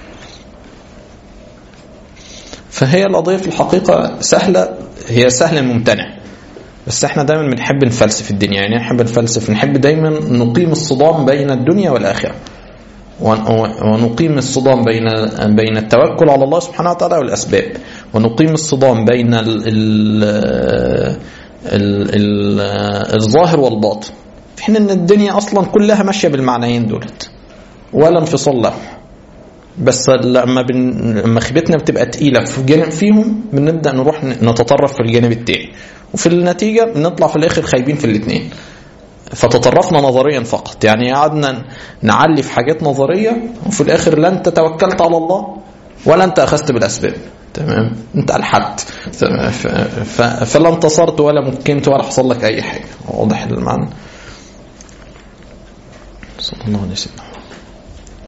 فهي القضية في الحقيقة سهلة هي سهل الممتنع بس احنا دايما بنحب نفلسف الدنيا يعني نحب نفلسف نحب دايما نقيم الصدام بين الدنيا والآخرة ون- ونقيم الصدام بين بين التوكل على الله سبحانه وتعالى والأسباب ونقيم الصدام بين ال ال ال ال الظاهر والباطن في حين ان الدنيا اصلا كلها ماشيه بالمعنيين دولت ولا انفصال لهم بس لما بن... لما خيبتنا بتبقى تقيله في جانب فيهم بنبدا نروح نتطرف في الجانب التاني وفي النتيجه بنطلع في الاخر خايبين في الاثنين فتطرفنا نظريا فقط يعني قعدنا نعلي في حاجات نظريه وفي الاخر لا انت توكلت على الله ولا انت اخذت بالاسباب تمام انت الحدت ف... ف... ف... فلا انتصرت ولا مكنت ولا حصل لك اي حاجه واضح المعنى صلى الله عليه وسلم